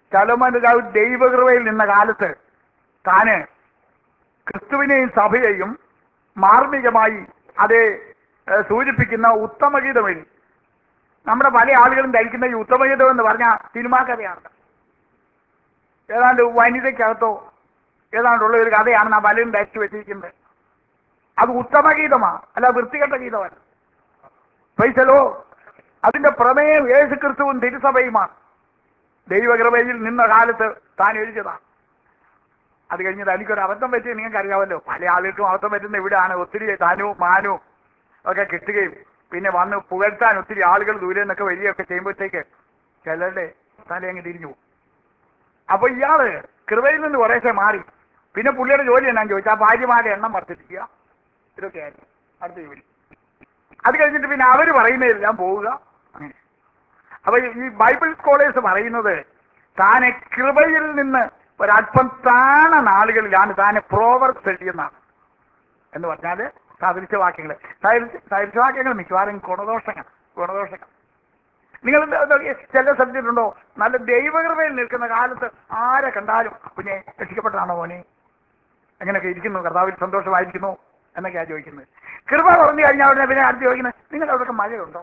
ശലോമോൻ രാജാവ് ദൈവകൃപയിൽ നിന്ന കാലത്ത് താന് ക്രിസ്തുവിനെയും സഭയെയും മാർമികമായി അത് ഏഹ്, സൂചിപ്പിക്കുന്ന ഉത്തമഗീതം എഴുതി നമ്മുടെ പല ആളുകളും ധരിക്കുന്ന ഈ ഉത്തമഗീതം എന്ന് പറഞ്ഞാൽ സിനിമാ കഥയാണ് ഏതാണ്ട് വനിതയ്ക്കകത്തോ ഏതാണ്ടുള്ള ഒരു കഥയാണ് നാം പലരും ധരിച്ചു വെച്ചിരിക്കുന്നത് അത് ഉത്തമഗീതമാണ് അല്ല വൃത്തികെട്ട ഗീതമല്ല പൈസലോ അതിന്റെ പ്രമേയം യേശു ക്രിസ്തുവും തിരുസഭയുമാണ് ദൈവകൃപയിൽ നിന്ന കാലത്ത് താൻ എഴുതിയതാണ് അത് കഴിഞ്ഞത് എനിക്കൊരു അബദ്ധം പറ്റി നിങ്ങൾക്ക് അറിയാമല്ലോ പല ആളുകൾക്കും അബദ്ധം പറ്റുന്ന ഇവിടെയാണ് ഒത്തിരി താനവും മാനവും ഒക്കെ കിട്ടുകയും പിന്നെ വന്ന് പുകഴ്ത്താൻ ഒത്തിരി ആളുകൾ ദൂരെ നിന്നൊക്കെ വരികയൊക്കെ ചെയ്യുമ്പോഴത്തേക്ക് ചിലരുടെ തല അങ്ങ് തിരിഞ്ഞു പോകും അപ്പൊ ഇയാള് കൃപയിൽ നിന്ന് കുറേശ്ശെ മാറി പിന്നെ പുള്ളിയുടെ ജോലി എന്നാന്ന് ചോദിച്ചാൽ ഭാര്യമാരുടെ എണ്ണം വർദ്ധിപ്പിക്കുക ഇതൊക്കെയായിരുന്നു അടുത്ത ജോലി അത് കഴിഞ്ഞിട്ട് പിന്നെ അവര് പറയുന്നതെല്ലാം പോവുക അങ്ങനെ അപ്പൊ ഈ ബൈബിൾ സ്കോളേഴ്സ് പറയുന്നത് താനെ കൃപയിൽ നിന്ന് ഒരല്പം താണ നാളുകളിലാണ് താനെ പ്രോവർസ് എഴുതിയെന്നാണ് എന്ന് പറഞ്ഞാല് സാദൃശ്യവാക്യങ്ങൾ സാദൃശ്യവാക്യങ്ങൾ മിക്കവാറും ഗുണദോഷങ്ങൾ ഗുണദോഷങ്ങൾ നിങ്ങൾ ഇത് ഇതൊക്കെ ചില ശ്രദ്ധിച്ചിട്ടുണ്ടോ നല്ല ദൈവകൃപയിൽ നിൽക്കുന്ന കാലത്ത് ആരെ കണ്ടാലും കുഞ്ഞെ രക്ഷിക്കപ്പെട്ടതാണോ മോനെ എങ്ങനെയൊക്കെ ഇരിക്കുന്നു കർത്താവിൽ സന്തോഷമായിരിക്കുന്നു എന്നൊക്കെയാണ് ചോദിക്കുന്നത് കൃപ പറഞ്ഞു കഴിഞ്ഞാൽ ഉടനെ പിന്നെ അടുത്ത് ചോദിക്കുന്നത് നിങ്ങൾ അവിടെയൊക്കെ മഴയുണ്ടോ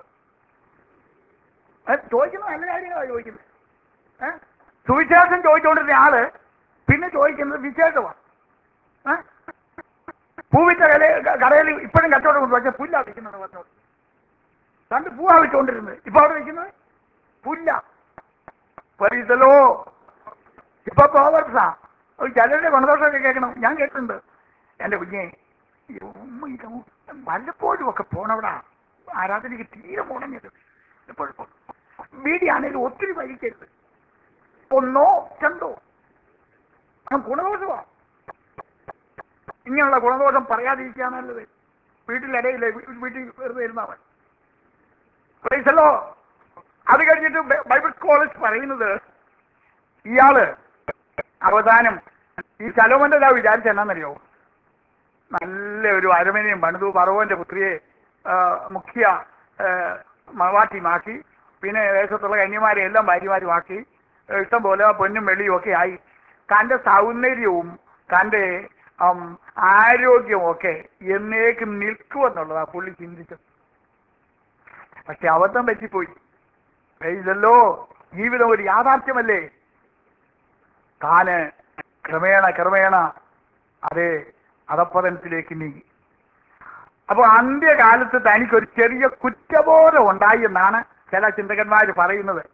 ഏ, ചോദിക്കുന്നത് നല്ല കാര്യങ്ങളാണ് ചോദിക്കുന്നത് ഏ? സുവിശേഷം ചോദിച്ചുകൊണ്ടിരുന്ന ആള് പിന്നെ ചോദിക്കുന്നത് വിശേഷമാണ് ഏ? പൂവിച്ച കല കടയിൽ ഇപ്പോഴും കച്ചവടം കൊണ്ട് പക്ഷേ പുല്ലാ വിൽക്കുന്നത് പറഞ്ഞോട് പണ്ട് പൂവാ വെച്ചുകൊണ്ടിരുന്നത് ഇപ്പൊ അവിടെ വെക്കുന്നത് പുല്ല പരിസലോ ഇപ്പൊ പ്രോവർസാ ചിലരുടെ ഗുണദോഷമൊക്കെ കേൾക്കണം ഞാൻ കേട്ടിട്ടുണ്ട് എന്റെ കുഞ്ഞെ ഈ ഉമ്മ ഇത് വല്ലപ്പോഴും ഒക്കെ പോണവിടാ ആരാധനയ്ക്ക് തീരെ പോണെങ്കിൽ എപ്പോഴും വീടിയാണേലും ഒത്തിരി വഹിക്കരുത് ഒന്നോ രണ്ടോ ആ ഗുണദോഷമാ ഇങ്ങനെയുള്ള ഗുണദോഷം പറയാതിരിക്കുക നല്ലത് വീട്ടിലിടയില്ലേ വീ- വീട്ടിൽ വെറുതെ ഇരുന്നാൽ മതി പ്രൈസല്ലോ അത് കഴിഞ്ഞിട്ട് ബൈ- ബൈബിൾ സ്കോളേഴ്സ് പറയുന്നത് ഇയാള് അവസാനം ഈ ശലോമന്റെ ദാ വിചാരിച്ച എന്നാന്നറിയോ നല്ല ഒരു അരമനയും പണിതു പറവോന്റെ പുത്രിയെ ആ, മുഖ്യ ആ, മവാട്ടിയുമാക്കി പിന്നെ ദേശത്തുള്ള കന്യമാരെ എല്ലാം ഭാര്യമാരുമാക്കി ആ, ഇഷ്ടം പോലെ പൊന്നും വെള്ളിയും ഒക്കെ ആയി തന്റെ സൗന്ദര്യവും തന്റെ ഉം, ആരോഗ്യവും ഒക്കെ എന്നേക്കും നിൽക്കുമെന്നുള്ളതാ പുള്ളി ചിന്തിച്ചത് പക്ഷെ അബദ്ധം പറ്റിപ്പോയി ഇതല്ലോ ജീവിതം ഒരു യാഥാർത്ഥ്യമല്ലേ താന് ക്രമേണ ക്രമേണ അതെ അധപ്പതനത്തിലേക്ക് നീങ്ങി അപ്പൊ അന്ത്യകാലത്ത് തനിക്കൊരു ചെറിയ കുറ്റബോധം ഉണ്ടായി എന്നാണ് ചില ചിന്തകന്മാർ പറയുന്നത്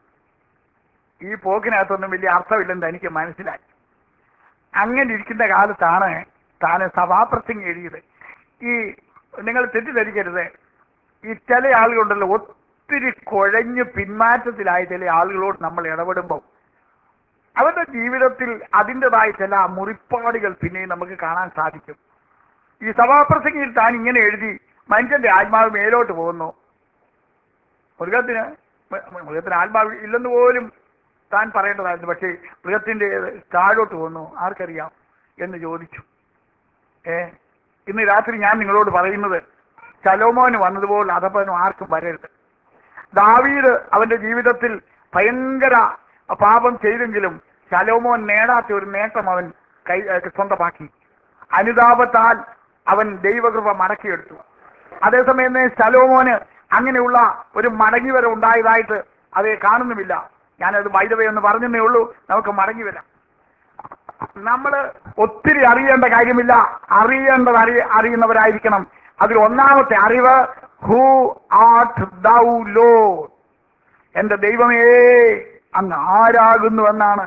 ഈ പോക്കിനകത്തൊന്നും വലിയ അർത്ഥമില്ലെന്ന് തനിക്ക് മനസ്സിലായി അങ്ങനെ ഇരിക്കുന്ന കാലത്താണ് താൻ സഭാപ്രസംഗം എഴുതിയത് ഈ നിങ്ങൾ തെറ്റിദ്ധരിക്കരുത് ഈ ചില ആളുകളുണ്ടല്ലോ ഒത്തിരി കുഴഞ്ഞ് പിന്മാറ്റത്തിലായ ചില ആളുകളോട് നമ്മൾ ഇടപെടുമ്പോൾ അവരുടെ ജീവിതത്തിൽ അതിൻ്റെതായ ചില മുറിപ്പാടുകൾ പിന്നെയും നമുക്ക് കാണാൻ സാധിക്കും ഈ സഭാപ്രസംഗിയിൽ താൻ ഇങ്ങനെ എഴുതി മനുഷ്യന്റെ ആത്മാവ് മേലോട്ട് പോകുന്നു മൃഗത്തിന് മ- മൃഗത്തിന് ആത്മാവ് ഇല്ലെന്ന് പോലും താൻ പറയേണ്ടതായിരുന്നു പക്ഷേ മൃഗത്തിന്റെ താഴോട്ട് പോകുന്നു ആർക്കറിയാം എന്ന് ചോദിച്ചു ഏ ഇന്ന് രാത്രി ഞാൻ നിങ്ങളോട് പറയുന്നത് ശലോമോന് വന്നതുപോലെ അധപ്പനും ആർക്കും വരരുത് ദാവീദ് അവന്റെ ജീവിതത്തിൽ ഭയങ്കര പാപം ചെയ്തെങ്കിലും ശലോമോൻ നേടാത്ത ഒരു നേട്ടം അവൻ കൈ ഏഹ് സ്വന്തമാക്കി അനുതാപത്താൽ അവൻ ദൈവകൃപ മടക്കിയെടുത്തു അതേസമയം തന്നെ ശലോമോന് അങ്ങനെയുള്ള ഒരു മടങ്ങി വര ഉണ്ടായതായിട്ട് അത് കാണുന്നുമില്ല ഞാനത് വൈദവ എന്ന് പറഞ്ഞതേ ഉള്ളൂ നമുക്ക് മടങ്ങി വരാം നമ്മൾ ഒത്തിരി അറിയേണ്ട കാര്യമില്ല അറിയേണ്ടത് അറിയ അറിയുന്നവരായിരിക്കണം അതിൽ ഒന്നാമത്തെ അറിവ് ഹൂ ആർട്ട് ദൗ ലോ എന്റെ ദൈവമേ അങ്ങ് ആരാകുന്നു എന്നാണ്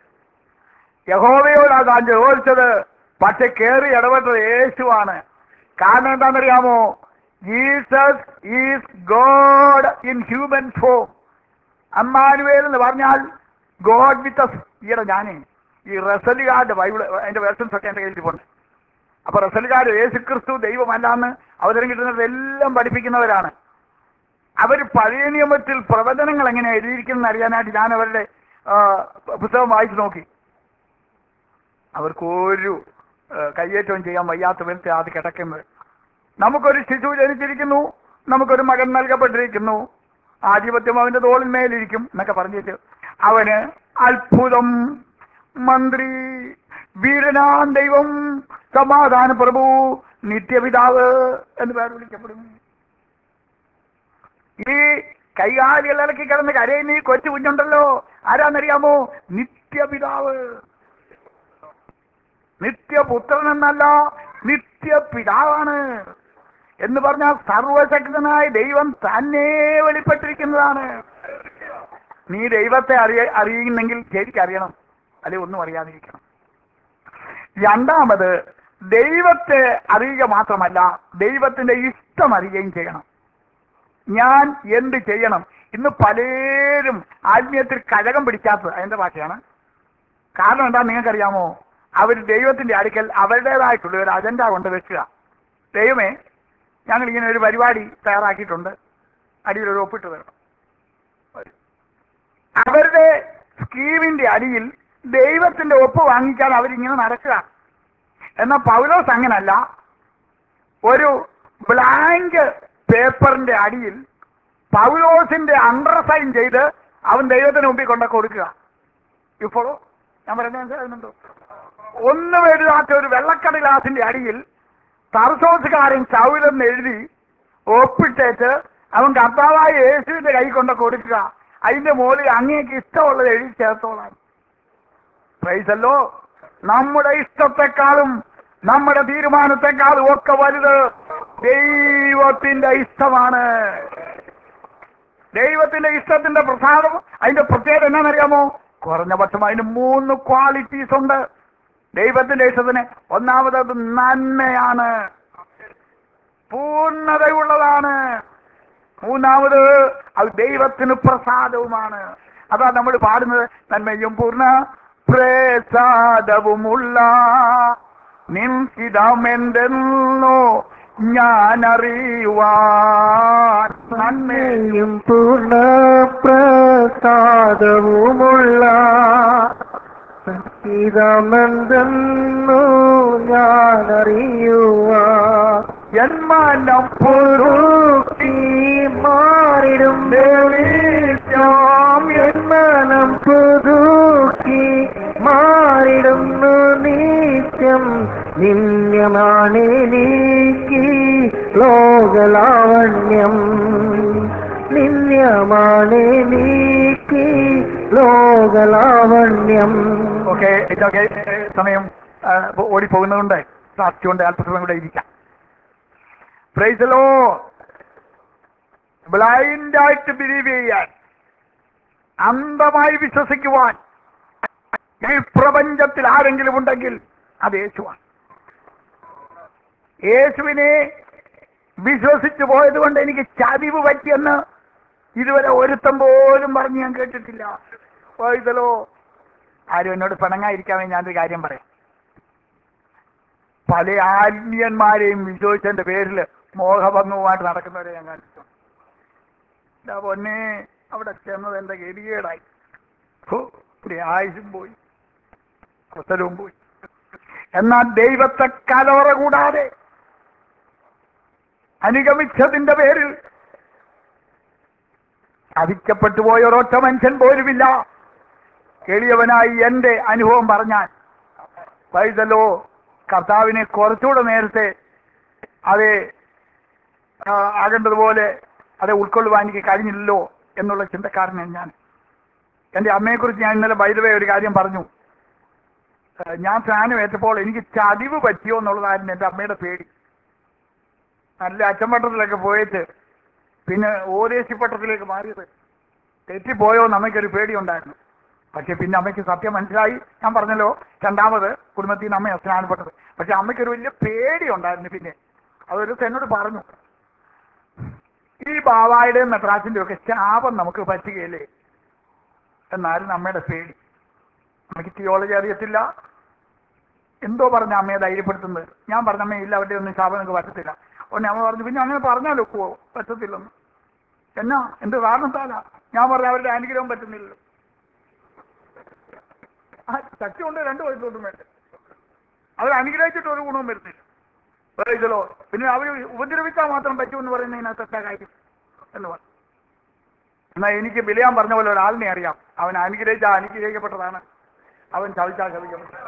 യഹോവയോടാ താൻ ചോദിച്ചത് പക്ഷെ കയറി ഇടപെട്ടത് യേശുവാണ് കാരണം എന്താണെന്നറിയാമോ Jesus is God in human form Emmanuel എന്ന് പറഞ്ഞാൽ ഗോഡ് വിത്ത് us ഈയിടെ ഞാനേ ഈ റസലുകാരുടെ ബൈബിൾ അതിന്റെ വേർഷൻസ് ഒക്കെ എന്റെ കയ്യിൽ ഇരിപ്പുണ്ട് അപ്പൊ റസലുകാർ യേശു ക്രിസ്തു ദൈവമല്ലാന്ന് അവസരം കിട്ടുന്നത് എല്ലാം പഠിപ്പിക്കുന്നവരാണ് അവർ പഴയ നിയമത്തിൽ പ്രവചനങ്ങൾ എങ്ങനെ എഴുതിയിരിക്കുന്നത് അറിയാനായിട്ട് ഞാൻ അവരുടെ ആ, പുസ്തകം വായിച്ചു നോക്കി അവർക്കൊരു ആ, കയ്യേറ്റവും ചെയ്യാൻ വയ്യാത്ത വിധത്തിൽ അത് കിടക്കുന്നത് നമുക്കൊരു ശിശു ജനിച്ചിരിക്കുന്നു നമുക്കൊരു മകൻ നൽകപ്പെട്ടിരിക്കുന്നു ആധിപത്യം അവന്റെ തോളിന്മേലിരിക്കും എന്നൊക്കെ പറഞ്ഞിട്ട് അവന് അത്ഭുതം മന്ത്രി വീരനാം ദൈവം സമാധാന പ്രഭു നിത്യപിതാവ് എന്ന് പേർ വിളിക്കപ്പെടുന്നു ഈ കൈകാലികൾ ഇളക്കി കിടന്ന് കരയുന്ന ഈ കൊച്ചു കുഞ്ഞുണ്ടല്ലോ ആരാന്നറിയാമോ നിത്യപിതാവ് നിത്യപുത്രൻ എന്നല്ല നിത്യപിതാവാണ് എന്ന് പറഞ്ഞാൽ സർവശക്തനായ ദൈവം തന്നെ വെളിപ്പെട്ടിരിക്കുന്നതാണ് നീ ദൈവത്തെ അറിയ അറിയുന്നെങ്കിൽ ശരിക്കറിയണം അല്ലെ ഒന്നും അറിയാതിരിക്കണം രണ്ടാമത് ദൈവത്തെ അറിയുക മാത്രമല്ല ദൈവത്തിന്റെ ഇഷ്ടം അറിയുകയും ചെയ്യണം ഞാൻ എന്ത് ചെയ്യണം ഇന്ന് പലരും ആത്മീയത്തിൽ കഴകം പിടിക്കാത്തത് അതിന്റെ ഭാഷയാണ് കാരണം എന്താ നിങ്ങൾക്കറിയാമോ അവർ ദൈവത്തിന്റെ അടുക്കൽ അവരുടേതായിട്ടുള്ള ഒരു അജണ്ട കൊണ്ട് വെക്കുക ദൈവമേ ഞങ്ങൾ ഇങ്ങനെ ഒരു പരിപാടി തയ്യാറാക്കിയിട്ടുണ്ട് അടിയിൽ ഒരു ഒപ്പിട്ട് തരണം അവരുടെ സ്കീമിന്റെ അടിയിൽ ദൈവത്തിന്റെ ഒപ്പ് വാങ്ങിക്കാൻ അവരിങ്ങനെ നടക്കുക എന്നാൽ പൗലോസ് അങ്ങനല്ല ഒരു ബ്ലാങ്ക് പേപ്പറിന്റെ അടിയിൽ പൗലോസിന്റെ അണ്ടർസൈൻ ചെയ്ത് അവൻ ദൈവത്തിന് മുമ്പിൽ കൊണ്ട കൊടുക്കുക ഇപ്പോഴോ ഞാൻ പറയുന്നത് മനസ്സിലാകുന്നുണ്ടോ ഒന്നും എഴുതാത്ത ഒരു വെള്ളക്കടലാസിന്റെ അടിയിൽ തർസോസുകാരൻ ചൗലെന്ന് എഴുതി ഒപ്പിട്ടേച്ച് അവൻ കർത്താവായ യേശുവിന്റെ കൈ കൊണ്ട് കൊടുക്കുക അതിന്റെ മുകളിൽ അങ്ങേക്ക് ഇഷ്ടമുള്ളത് എഴുതി ചേർത്തോളാം പ്രൈസല്ലോ നമ്മുടെ ഇഷ്ടത്തെക്കാളും നമ്മുടെ തീരുമാനത്തെക്കാളും ഒക്കെ വലുത് ദൈവത്തിന്റെ ഇഷ്ടമാണ് ദൈവത്തിന്റെ ഇഷ്ടത്തിന്റെ പ്രസാദം അതിന്റെ പ്രത്യേകത എന്നാണെന്നറിയാമോ കുറഞ്ഞ പക്ഷം അതിന് മൂന്ന് ക്വാളിറ്റീസ് ഉണ്ട് ദൈവത്തിന്റെ ഇഷ്ടത്തിന് ഒന്നാമത് നന്മയാണ് പൂർണ്ണതയുള്ളതാണ് മൂന്നാമത് അത് ദൈവത്തിന് പ്രസാദവുമാണ് അതാ നമ്മൾ പാടുന്നത് നന്മയും പൂർണ്ണ പ്രസാദവുമുള്ള നിൻഹിതമെന്തെന്നോ ഞാൻ അറിയുവാൻ നന്മയും നന്മയും പൂർണ്ണ പ്രസാദവുമുള്ള സംഗീതമെന്തെന്നു ഞാൻ അറിയുക ജന്മാനം പുതുക്കി മാറിടും ദേവീശ്യാം എന്മനം പുതുക്കി മാറിടുന്നു നിത്യം നിന്യമാണെനിക്ക് ലോകലാവണ്യം നിന്യമാണെനിക്ക് ലോകലാവണ്യം ഓക്കെ ഇതൊക്കെ ഏഹ്, സമയം ആ, ഓടിപ്പോകുന്നതുകൊണ്ട് സാക്ഷികൊണ്ട് അല്പസമയം കൂടെ ഇരിക്കാം പ്രൈസലോ ബ്ലൈൻഡായിട്ട് ബിലീവ് ചെയ്യാൻ അന്ധമായി വിശ്വസിക്കുവാൻ ഈ പ്രപഞ്ചത്തിൽ ആരെങ്കിലും ഉണ്ടെങ്കിൽ അത് യേശുവാണ് യേശുവിനെ വിശ്വസിച്ചു പോയത് കൊണ്ട് എനിക്ക് ചതിവ് പറ്റിയെന്ന് ഇതുവരെ ഒരുത്തം പോലും പറഞ്ഞ് ഞാൻ കേട്ടിട്ടില്ല പോയതലോ ആരും എന്നോട് പിണങ്ങാതിരിക്കാൻ വേണ്ടി ഞാനൊരു കാര്യം പറയാം പല ആത്മീയന്മാരെയും വിശ്വസിച്ചതിന്റെ പേരിൽ മോഹഭംഗവുമായിട്ട് നടക്കുന്നവരെ ഞാൻ കണ്ടിട്ടുണ്ട് ഇതാ പൊന്നെ അവിടെ ചെന്നത് എന്റെ ഗതികേടായി ഹോ, ഒരു ആയുസും പോയി അവസരവും പോയി എന്നാൽ ദൈവത്തെ കലോറ കൂടാതെ അനുഗമിച്ചതിന്റെ പേരിൽ ചതിക്കപ്പെട്ടു പോയ ഒരൊറ്റ മനുഷ്യൻ പോലുമില്ല എളിയവനായി എന്റെ അനുഭവം പറഞ്ഞാൽ പൈതലോ കർത്താവിനെ കുറച്ചുകൂടെ നേരത്തെ അതെ ആ, ആകേണ്ടതുപോലെ അത് ഉൾക്കൊള്ളുവാൻ എനിക്ക് കഴിഞ്ഞില്ലല്ലോ എന്നുള്ള ചിന്തക്കാരനാണ് ഞാൻ എൻ്റെ അമ്മയെക്കുറിച്ച് ഞാൻ ഇന്നലെ വൈദവേ ഒരു കാര്യം പറഞ്ഞു ആ, ഞാൻ സ്നാനം ഏറ്റപ്പോൾ എനിക്ക് ചതിവ് പറ്റിയോ എന്നുള്ളതായിരുന്നു എൻ്റെ അമ്മയുടെ പേടി നല്ല അച്ചമ്പട്ടത്തിലൊക്കെ പോയിട്ട് പിന്നെ ഓരേശിപ്പട്ടത്തിലേക്ക് മാറിയത് തെറ്റിപ്പോയോ എന്ന് അമ്മയ്ക്കൊരു പേടിയുണ്ടായിരുന്നു പക്ഷെ പിന്നെ അമ്മയ്ക്ക് സത്യം മനസ്സിലായി ഞാൻ പറഞ്ഞല്ലോ രണ്ടാമത് കുടുംബത്തിൽ നിന്ന് അമ്മ സ്നാനപ്പെട്ടത് പക്ഷെ അമ്മയ്ക്കൊരു വലിയ പേടി ഉണ്ടായിരുന്നു പിന്നെ അതൊരു എന്നോട് പറഞ്ഞു ഈ ബാവായുടെയും മെത്രാസിന്റെ ഒക്കെ ശാപം നമുക്ക് പറ്റുകയില്ലേ എന്നായിരുന്നു അമ്മയുടെ പേടി അമ്മയ്ക്ക് തിയോളജി അറിയത്തില്ല എന്തോ പറഞ്ഞ അമ്മയെ ധൈര്യപ്പെടുത്തുന്നത് ഞാൻ പറഞ്ഞ അമ്മ ഇല്ല അവരുടെ ഒന്നും ശാപം നിങ്ങൾക്ക് പറ്റത്തില്ല ഉടനെ അമ്മ പറഞ്ഞു പിന്നെ അങ്ങനെ പറഞ്ഞാലോ പോവോ പറ്റത്തില്ലെന്ന് എന്നാ എന്ത് കാരണത്താലാ ഞാൻ പറഞ്ഞ അവരുടെ അനുഗ്രഹം പറ്റുന്നില്ലല്ലോ ആ ശക്തി കൊണ്ട് രണ്ടു വയസ്സൊന്നും വേണ്ട അവർ അനുഗ്രഹിച്ചിട്ട് ഒരു ഗുണവും വരുന്നില്ല പറയിച്ചല്ലോ പിന്നെ അവർ ഉപദ്രവിക്കാൻ മാത്രം പറ്റുമെന്ന് പറയുന്നതിനകത്ത് എന്താ കാര്യം എന്ന് പറഞ്ഞു എന്നാ എനിക്ക് ബിലയാൻ പറഞ്ഞ പോലെ ഒരാളിനെ അറിയാം അവൻ അനുഗ്രഹിച്ചാൽ അനുഗ്രഹിക്കപ്പെട്ടതാണ് അവൻ ചവിച്ചാൽ ചവിക്കപ്പെട്ടത്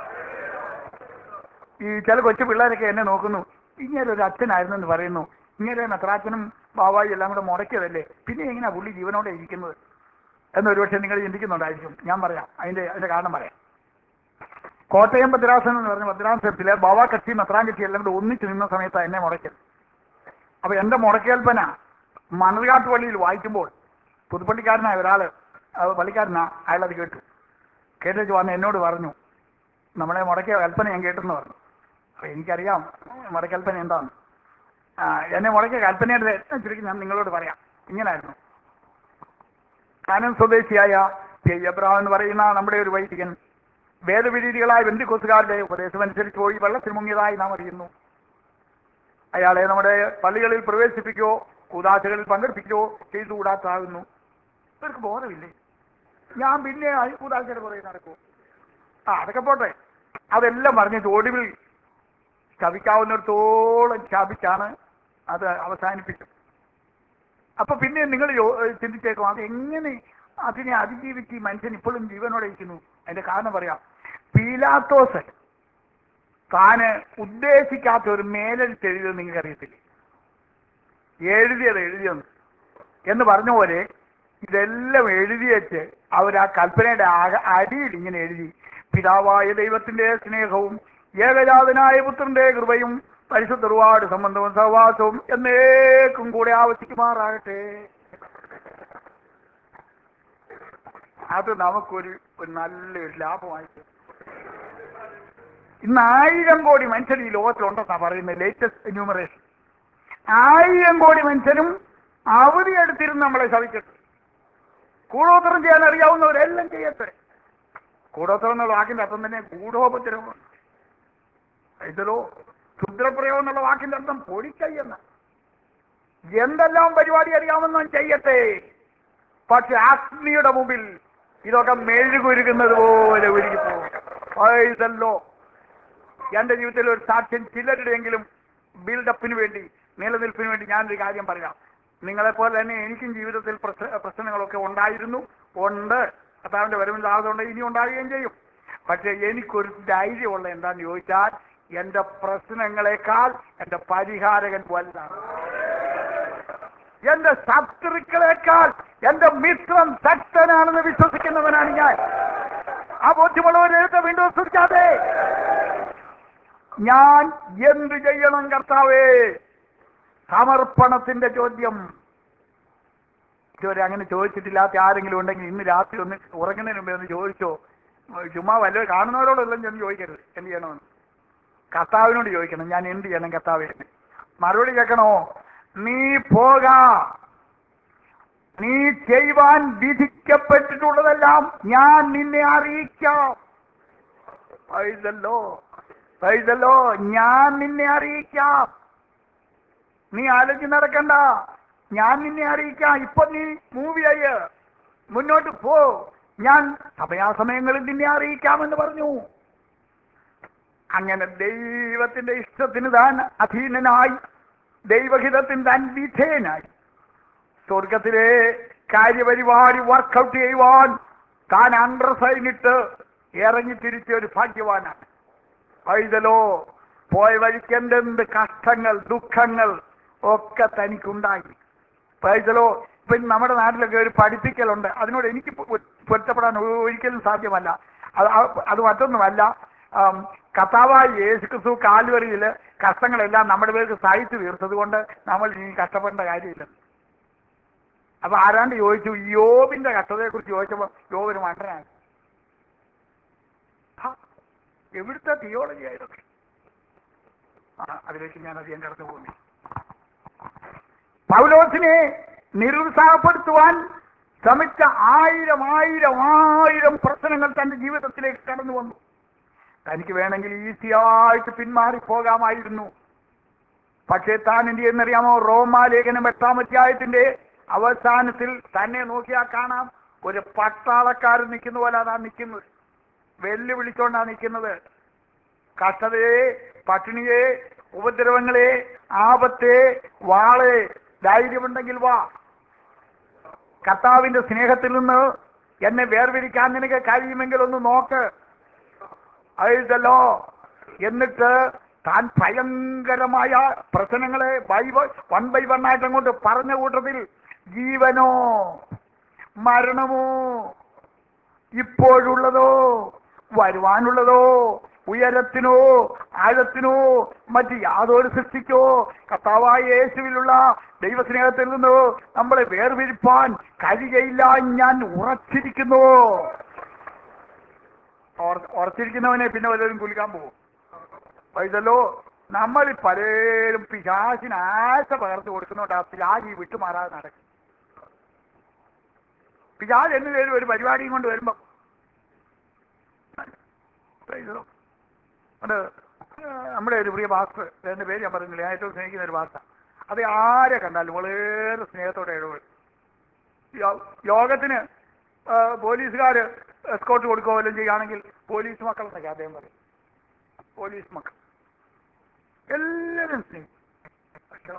ഈ ചില കൊച്ചു പിള്ളേരൊക്കെ എന്നെ നോക്കുന്നു ഇങ്ങനെ ഒരു അച്ഛനായിരുന്നു എന്ന് പറയുന്നു ഇങ്ങനെ നത്രാച്ചനും ബാവായി എല്ലാം കൂടെ മുടക്കിയതല്ലേ പിന്നെ എങ്ങനെയാ പുള്ളി ജീവനോടെ ഇരിക്കുന്നത് എന്നൊരു പക്ഷേ നിങ്ങൾ ചിന്തിക്കുന്നുണ്ടായിരിക്കും ഞാൻ പറയാം അതിന്റെ അതിന്റെ കാരണം പറയാം കോട്ടയം ഭദ്രാസനം എന്ന് പറഞ്ഞ ഭദ്രാസനത്തിലെ ബാബാ കക്ഷി മെത്രാൻ കക്ഷി എല്ലാം കൂടെ ഒന്നിച്ച് നിന്ന സമയത്താണ് എന്നെ മുടക്കിയത് അപ്പൊ എന്റെ മുടക്കേൽപ്പന മണർകാട്ട് പള്ളിയിൽ വായിക്കുമ്പോൾ പുതുപ്പള്ളിക്കാരനായ ഒരാള് അത് പള്ളിക്കാരനാ അയാളത് കേട്ടു കേട്ടേച്ച് വന്ന് എന്നോട് പറഞ്ഞു നമ്മളെ മുടക്കിയ കൽപ്പന ഞാൻ കേട്ടെന്ന് പറഞ്ഞു അപ്പൊ എനിക്കറിയാം മുടക്കൽപ്പന എന്താന്ന് ആ, എന്നെ മുടക്കിയ കൽപ്പനയുടെ ചുരുക്കി ഞാൻ നിങ്ങളോട് പറയാം ഇങ്ങനായിരുന്നു കാനൻ സ്വദേശിയായ കെ. എബ്രഹാം എന്ന് പറയുന്ന നമ്മുടെ ഒരു വൈദികൻ വേദവിരീതികളായ ബന്ധുക്കോസുകാരുടെ ഉപദേശമനുസരിച്ച് പോയി വെള്ളത്തിൽ മുങ്ങിയതായി നാം അറിയുന്നു അയാളെ നമ്മുടെ പള്ളികളിൽ പ്രവേശിപ്പിക്കുകയോ കൂതാശകളിൽ പങ്കെടുപ്പിക്കുകയോ ചെയ്തുകൂടാത്താകുന്നു ഇവർക്ക് ബോധമില്ലേ ഞാൻ പിന്നെ ആ കൂതാശയുടെ പുറകെ നടക്കൂ ആ അതൊക്കെ പോട്ടെ അതെല്ലാം പറഞ്ഞിട്ട് ഒടുവിൽ ശപിക്കാവുന്നിടത്തോളം ശാപിച്ചാണ് അത് അവസാനിപ്പിച്ചത് അപ്പൊ പിന്നെ നിങ്ങൾ യോ- ചിന്തിച്ചേക്കും അത് എങ്ങനെ അതിനെ അതിജീവിച്ച് ഈ മനുഷ്യൻ ഇപ്പോഴും ജീവനോടെ ഇരിക്കുന്നു അതിന്റെ കാരണം പറയാം പീലാത്തോസ് താന് ഉദ്ദേശിക്കാത്ത ഒരു മേലെഴുത്ത് എഴുതിയത് നിങ്ങൾക്ക് അറിയത്തില്ലേ എഴുതിയത് എഴുതിയെന്ന് എന്ന് പറഞ്ഞ പോലെ ഇതെല്ലാം എഴുതി വെച്ച് അവർ ആ കൽപ്പനയുടെ ആക- അടിയിൽ ഇങ്ങനെ എഴുതി പിതാവായ ദൈവത്തിന്റെ സ്നേഹവും ഏകജാതനായ പുത്രന്റെ കൃപയും പരിശുദ്ധ ഒരുപാട് സംബന്ധവും സഹവാസവും എന്നേക്കും കൂടെ ആവശ്യിക്കുമാറാകട്ടെ അത് നമുക്കൊരു ഒരു നല്ലൊരു ലാഭമായിട്ട് ഇന്ന് ആയിരം കോടി മനുഷ്യർ ഈ ലോകത്തിലുണ്ടെന്നാ പറയുന്നത് ലേറ്റസ്റ്റ് എന്യൂമറേഷൻ ആയിരം കോടി മനുഷ്യരും അവധി എടുത്തിരുന്ന് നമ്മളെ ശവിക്കട്ടെ കൂടോത്രം ചെയ്യാൻ അറിയാവുന്നവരെല്ലാം ചെയ്യട്ടെ കൂടോത്രം എന്നുള്ള വാക്കിന്റെ അർത്ഥം തന്നെ ഗൂഢോപദ്രവം ഇതിലോ ക്ഷുദ്രപ്രയോഗം എന്നുള്ള വാക്കിന്റെ അർത്ഥം പൊടിക്കയ്യെന്ന എന്തെല്ലാം പരിപാടി അറിയാമെന്നും ചെയ്യട്ടെ പക്ഷെ അഗ്നിയുടെ മുമ്പിൽ ഇതൊക്കെ മെഴുകുരുക്കുന്നത് പോലെ ഉരുകിപ്പോകും എന്റെ ജീവിതത്തിൽ ഒരു സാക്ഷ്യം ചിലരുടെയെങ്കിലും ബിൽഡപ്പിന് വേണ്ടി നിലനിൽപ്പിന് വേണ്ടി ഞാനൊരു കാര്യം പറയാം നിങ്ങളെപ്പോലെ തന്നെ എനിക്കും ജീവിതത്തിൽ പ്രശ്ന- പ്രശ്നങ്ങളൊക്കെ ഉണ്ടായിരുന്നു ഉണ്ട് കർത്താവിന്റെ വരവില്ലാതുകൊണ്ട് ഇനി ഉണ്ടാകുകയും ചെയ്യും പക്ഷെ എനിക്കൊരു ധൈര്യമുള്ള എന്താന്ന് ചോദിച്ചാൽ എന്റെ പ്രശ്നങ്ങളെക്കാൾ എന്റെ പരിഹാരകൻ വലുതാണ് എന്റെ ശത്രുക്കളെക്കാൾ എന്റെ മിത്രം ശക്തനാണെന്ന് വിശ്വസിക്കുന്നവനാണ് ഞാൻ ആ ബോധ്യമുള്ളവരെഴുത്ത് വീണ്ടും സൂക്ഷിക്കാതെ ഞാൻ എന്ത് ചെയ്യണം കർത്താവേ സമർപ്പണത്തിന്റെ ചോദ്യം ഇതുവരെ അങ്ങനെ ചോദിച്ചിട്ടില്ലാത്ത ആരെങ്കിലും ഉണ്ടെങ്കിൽ ഇന്ന് രാത്രി ഒന്ന് ഉറങ്ങുന്നതിന് മുമ്പേ ഒന്ന് ചോദിച്ചോ ചുമ്മാ വല്ല കാണുന്നവരോടെല്ലാം ചെന്ന് ചോദിക്കരുത് എന്ത് ചെയ്യണമെന്ന് കർത്താവിനോട് ചോദിക്കണം ഞാൻ എന്ത് ചെയ്യണം കർത്താവേ എന്ന്. മറുപടി കേൾക്കണോ നീ പോക നീ ചെയ്യുവാൻ വിധിക്കപ്പെട്ടിട്ടുള്ളതെല്ലാം ഞാൻ നിന്നെ അറിയിക്കാം പൈതല്ലോ പൈതല്ലോ ഞാൻ നിന്നെ അറിയിക്കാം നീ ആലോചിച്ച് നടക്കണ്ട ഞാൻ നിന്നെ അറിയിക്കാം ഇപ്പൊ നീ മൂവിയായി മുന്നോട്ട് പോ ഞാൻ സമയാസമയങ്ങളിൽ നിന്നെ അറിയിക്കാമെന്ന് പറഞ്ഞു അങ്ങനെ ദൈവത്തിന്റെ ഇഷ്ടത്തിന് താൻ അധീനനായി ദൈവഹിതത്തിന് താൻ വിധേയനായി സ്വർഗത്തിലെ കാര്യപരിപാടി വർക്കൗട്ട് ചെയ്യുവാൻ താൻ അണ്ടർസൈനിട്ട് ഇറങ്ങി തിരിച്ച ഒരു ഭാഗ്യവാനാണ് പൈതലോ പോയ വഴിക്ക് എന്തെന്ത് കഷ്ടങ്ങൾ ദുഃഖങ്ങൾ ഒക്കെ തനിക്കുണ്ടായി പൈതലോ ഇപ്പൊ ഇന്ന് നമ്മുടെ നാട്ടിലൊക്കെ ഒരു പഠിപ്പിക്കലുണ്ട് അതിനോട് എനിക്ക് പൊ- പൊരുത്തപ്പെടാൻ ഒരിക്കലും സാധ്യമല്ല അത് ആ- അത് മറ്റൊന്നുമല്ല ആം, കർത്താവായ യേശു ക്രിസ്തു കാൽവറിയില് കഷ്ടങ്ങളെല്ലാം നമ്മുടെ പേർക്ക് സഹിച്ചു തീർത്തത് കൊണ്ട് നമ്മൾ ഇനി കഷ്ടപ്പെടേണ്ട കാര്യമില്ല അപ്പൊ ആരാണ്ട് ചോദിച്ചു യോബിന്റെ കഷ്ടതയെ കുറിച്ച് ചോദിച്ചപ്പോ യോബിന് മണ്ടനാണ് ഹാ, എവിടുത്തെ തിയോളജി ആയിരുന്നു ആ അതിലേക്ക് ഞാൻ അധികം കടന്നു പോകുന്നു പൗലോസിനെ നിരുത്സാഹപ്പെടുത്തുവാൻ ശ്രമിച്ച ആയിരം ആയിരം ആയിരം പ്രശ്നങ്ങൾ തന്റെ ജീവിതത്തിലേക്ക് കടന്നു വന്നു തനിക്ക് വേണമെങ്കിൽ ഈസിയായിട്ട് പിന്മാറി പോകാമായിരുന്നു പക്ഷേ താൻ എന്ത് ചെയ്യുന്നറിയാമോ റോമാലേഖനം എട്ടാം അധ്യായത്തിന്റെ അവസാനത്തിൽ തന്നെ നോക്കിയാൽ കാണാം ഒരു പട്ടാളക്കാരൻ നിൽക്കുന്ന പോലെ അതാ നിൽക്കുന്നത് വെല്ലുവിളിച്ചോണ്ടാ നിൽക്കുന്നത് കഷ്ടതയെ പട്ടിണിയെ ഉപദ്രവങ്ങളെ ആപത്തെ വാളെ ധൈര്യമുണ്ടെങ്കിൽ വാ കർത്താവിന്റെ സ്നേഹത്തിൽ നിന്ന് എന്നെ വേർതിരിക്കാൻ നിനക്ക് കഴിയുമെങ്കിൽ ഒന്ന് നോക്ക് അഴുതല്ലോ എന്നിട്ട് താൻ ഭയങ്കരമായ പ്രശ്നങ്ങളെ ബൈ വൺ ബൈ വൺ ആയിട്ട് അങ്ങോട്ട് പറഞ്ഞ കൂട്ടത്തിൽ ജീവനോ മരണമോ ഇപ്പോഴുള്ളതോ വരുവാനുള്ളതോ ഉയരത്തിനോ ആഴത്തിനോ മറ്റ് യാതൊരു സൃഷ്ടിക്കോ കർത്താവായ യേശുവിലുള്ള ദൈവസ്നേഹത്തിൽ നിന്ന് നമ്മളെ വേർതിരിപ്പാൻ കഴിയയില്ല ഞാൻ ഉറച്ചിരിക്കുന്നു ഉറ- ഉറച്ചിരിക്കുന്നവനെ പിന്നെ വല്ലതും കുലിക്കാൻ പോകും ഇതല്ലോ നമ്മൾ പലരും പിശാചിന് ആശ പകർത്ത് കൊടുക്കുന്നോണ്ട് ആ പിശാച് ഈ വിട്ടുമാറാതെ നടക്കും പിശാച് എന്നതിലും ഒരു പരിപാടിയും കൊണ്ട് വരുമ്പം ഇതോ. അത് നമ്മുടെ ഒരു പ്രിയ ഭാസ്കർ എന്റെ പേര് ഞാൻ പറയുന്നില്ല ഞാൻ ഏറ്റവും സ്നേഹിക്കുന്ന ഒരു ഭാഷ അത് ആരെ കണ്ടാലും വളരെ സ്നേഹത്തോടെ ഇടപെടും യോ- യോഗത്തിന് ആ, പോലീസുകാര് എസ്കോട്ട് കൊടുക്കുകയോ വല്ലതും ചെയ്യുകയാണെങ്കിൽ പോലീസ് മക്കൾ എന്നൊക്കെ അദ്ദേഹം പറയും പോലീസ് മക്കൾ എല്ലാവരും സ്നേഹിക്കും പക്ഷേ